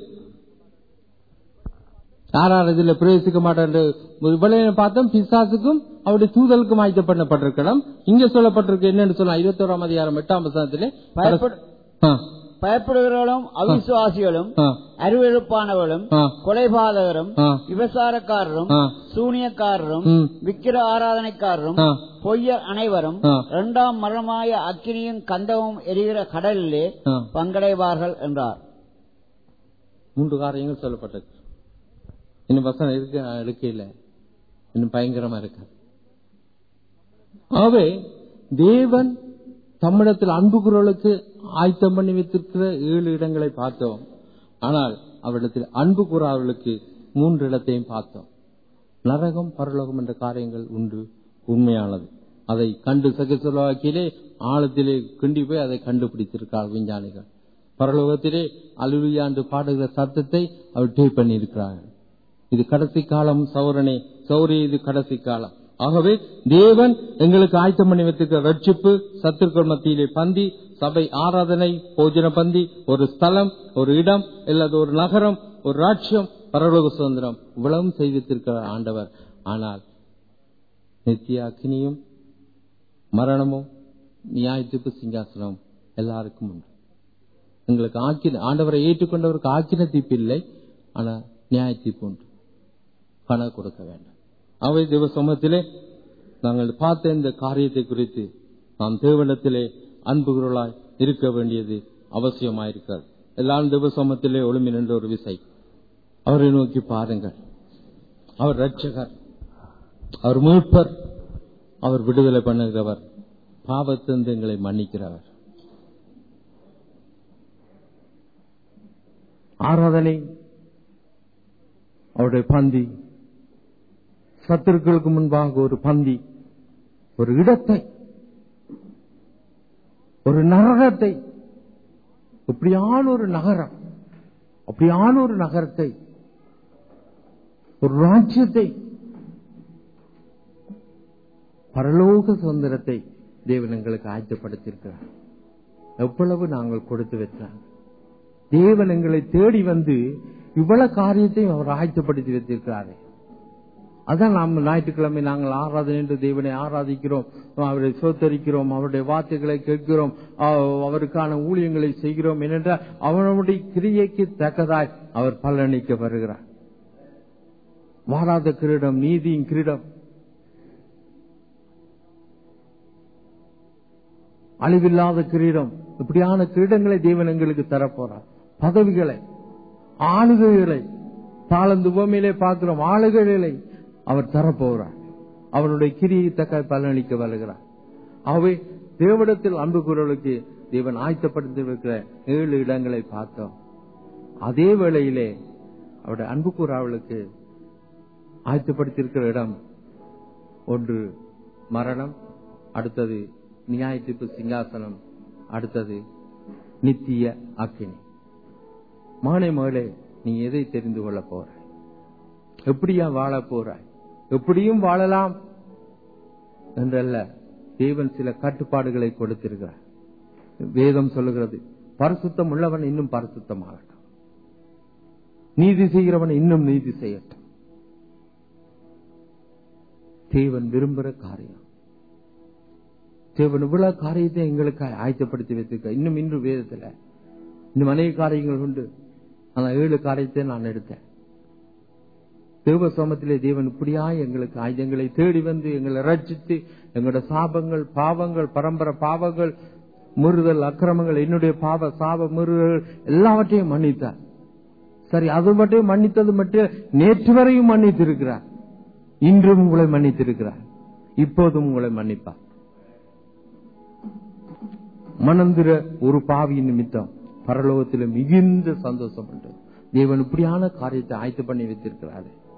யாரார் இதுல பிரவேசிக்க மாட்டார் இவ்வளவு பார்த்தோம் பிசாசுக்கும் அவருடைய தூதலுக்கும் ஆயத்த பண்ணப்பட்டிருக்கலாம் இங்க சொல்லப்பட்டிருக்கு என்னன்னு சொல்லலாம் இருபத்தோராம் அதிகாரம் எட்டாம் வசனத்திலே பயப்படு- ஆ, பயப்படுகிறவர்களும் அவிசுவாசிகளும் ஆ, அருவெழுப்பானவர்களும் ஆ, கொலைபாதகரும் ஆ, விபசாரக்காரரும் ஆ, சூனியக்காரரும் ம், விக்கிர ஆராதனைக்காரரும் ஆ, பொய்யர் அனைவரும் ஆ. இரண்டாம் மரணமாய அக்கினியும் கந்தமும் எரிகிற கடலிலே ஆ. பங்கடைவார்கள் என்றார் மூன்று காரியங்கள் சொல்லப்பட்டிருக்கு இன்னும் வசனம் இருக்கு நான் எடுக்கல இன்னும் பயங்கரமா இருக்கு ஆகவே தேவன் தம்மிடத்தில் அன்பு குரலுக்கு ஆயத்தம் பண்ணி வைத்திருக்கிற ஏழு இடங்களை பார்த்தோம் ஆனால் அவரிடத்தில் அன்பு கூறாதவர்களுக்கு மூன்று இடத்தையும் பார்த்தோம் நரகம் பரலோகம் என்ற காரியங்கள் உண்டு உண்மையானது அதை கண்டு சகசலவாக்கியிலே ஆழத்திலே கிண்டி போய் அதை கண்டுபிடித்திருக்கிறார் விஞ்ஞானிகள் பரலோகத்திலே அலுவியாண்டு பாடுகிற சத்தத்தை அவர் டேப் பண்ணியிருக்கிறார்கள் இது கடைசி காலம் சௌரனே சௌரி இது கடைசி காலம் ஆகவே தேவன் எங்களுக்கு ஆயத்தம் பண்ணி வைத்திருக்கிற ரட்சிப்பு சத்துருக்கள் மத்தியிலே பந்தி சபை ஆராதனை போஜன பந்தி ஒரு ஸ்தலம் ஒரு இடம் இல்லாத ஒரு நகரம் ஒரு ராட்சியம் பரலோக சுதந்திரம் இவ்வளவும் செய்திருக்கிற ஆண்டவர் ஆனால் நித்திய அக்னியும் மரணமும் நியாயத்துக்கு சிங்காசனம் எல்லாருக்கும் உண்டு எங்களுக்கு ஆக்கின ஆண்டவரை ஏற்றுக்கொண்டவருக்கு ஆக்கின தீர்ப்பு இல்லை ஆனால் நியாய தீர்ப்பு உண்டு கணக்கு கொடுக்க வேண்டும் அவை தேவ சமூகத்திலே நாங்கள் பார்த்த இந்த காரியத்தை குறித்து நாம் தேவனத்திலே அன்புகிறவர்களாய் இருக்க வேண்டியது அவசியமாயிருக்கிறது எல்லாம் தேவ சமூகத்திலே ஒளிமி நின்ற ஒரு விசை அவரை நோக்கி பாருங்கள் அவர் ரட்சகர் அவர் மீட்பர் அவர் விடுதலை பண்ணுகிறவர் பாவத்திலிருந்து எங்களை மன்னிக்கிறவர் ஆராதனை அவருடைய பந்தி சத்துருக்களுக்கு முன்பாக ஒரு பந்தி ஒரு இடத்தை ஒரு நரகத்தை இப்படியான ஒரு நகரம் அப்படியான ஒரு நகரத்தை ஒரு ராஜ்யத்தை பரலோக சுதந்திரத்தை தேவன் எங்களுக்கு ஆயத்தப்படுத்தியிருக்கிறார் எவ்வளவு நாங்கள் கொடுத்து வைத்தார் தேவன் எங்களை தேடி வந்து இவ்வளவு காரியத்தையும் அவர் ஆயத்தப்படுத்தி வைத்திருக்கிறாரே அதான் நாம் ஞாயிற்றுக்கிழமை நாங்கள் ஆராதனை என்று தேவனை ஆராதிக்கிறோம் அவரை சோத்தரிக்கிறோம் அவருடைய வார்த்தைகளை கேட்கிறோம் அவ- அவருக்கான ஊழியங்களை செய்கிறோம் ஏனென்றால் அவனுடைய கிரியைக்கு தக்கதாய் அவர் பலனளிக்க வருகிறார் வாராத கிரீடம் நீதியின் கிரீடம் அழிவில்லாத கிரீடம் இப்படியான கிரீடங்களை தேவன் எங்களுக்கு தரப்போறார் பதவிகளை ஆளுகைகளை தாளந்து பூமியிலே பார்க்கிறோம் ஆளுகைகளை அவர் தரப்போகிறார் அவனுடைய கிரியை தக்க பலனளிக்க வருகிறார் ஆகவே தேவனிடத்தில் அன்பு குரலுக்கு தேவன் ஆயத்தப்படுத்தி இருக்கிற ஏழு இடங்களை பார்த்தோம் அதே வேளையிலே அவருடைய அன்பு கூறாவளுக்கு ஆயத்தப்படுத்தியிருக்கிற இடம் ஒன்று மரணம் அடுத்தது நியாயத்தீர்ப்பு சிங்காசனம் அடுத்தது நித்திய அக்கினி மகனே மகளே நீ எதை தெரிந்து கொள்ள போறாய் எப்படியா வாழ போறாய் எப்படியும் வாழலாம் என்றல்ல தேவன் சில கட்டுப்பாடுகளை கொடுத்திருக்கிறார் வேதம் சொல்லுகிறது பரிசுத்தம் உள்ளவன் இன்னும் பரிசுத்தமாகட்டும் நீதி செய்கிறவன் இன்னும் நீதி செய்யட்டும் தேவன் விரும்புகிற காரியம் தேவன் இவ்வளவு காரியத்தை எங்களுக்கு ஆயத்தப்படுத்தி வைத்திருக்க இன்னும் இன்று வேதத்துல இன்னும் அநேக காரியங்கள் உண்டு ஆனா ஏழு காரியத்தை நான் எடுத்தேன் தேவ சோமத்திலே தேவன் இப்படியாய் எங்களுக்கு ஆயுதங்களை தேடி வந்து எங்களை ரட்சித்து எங்களோட சாபங்கள் பாவங்கள் பரம்பரை பாவங்கள் முறுதல் அக்கிரமங்கள் என்னுடைய பாவ சாப முறுதல் எல்லாவற்றையும் மன்னித்தார் சரி அது மட்டும் மன்னித்தது மட்டும் நேற்று வரையும் மன்னித்திருக்கிறார் இன்றும் உங்களை மன்னித்திருக்கிறார் இப்போதும் உங்களை மன்னிப்பார் மனந்திர ஒரு பாவியின் நிமித்தம் பரலோகத்தில் மிகுந்த சந்தோஷம் உண்டு தேவன் இப்படியான காரியத்தை ஆயத்து பண்ணி வைத்திருக்கிறாரு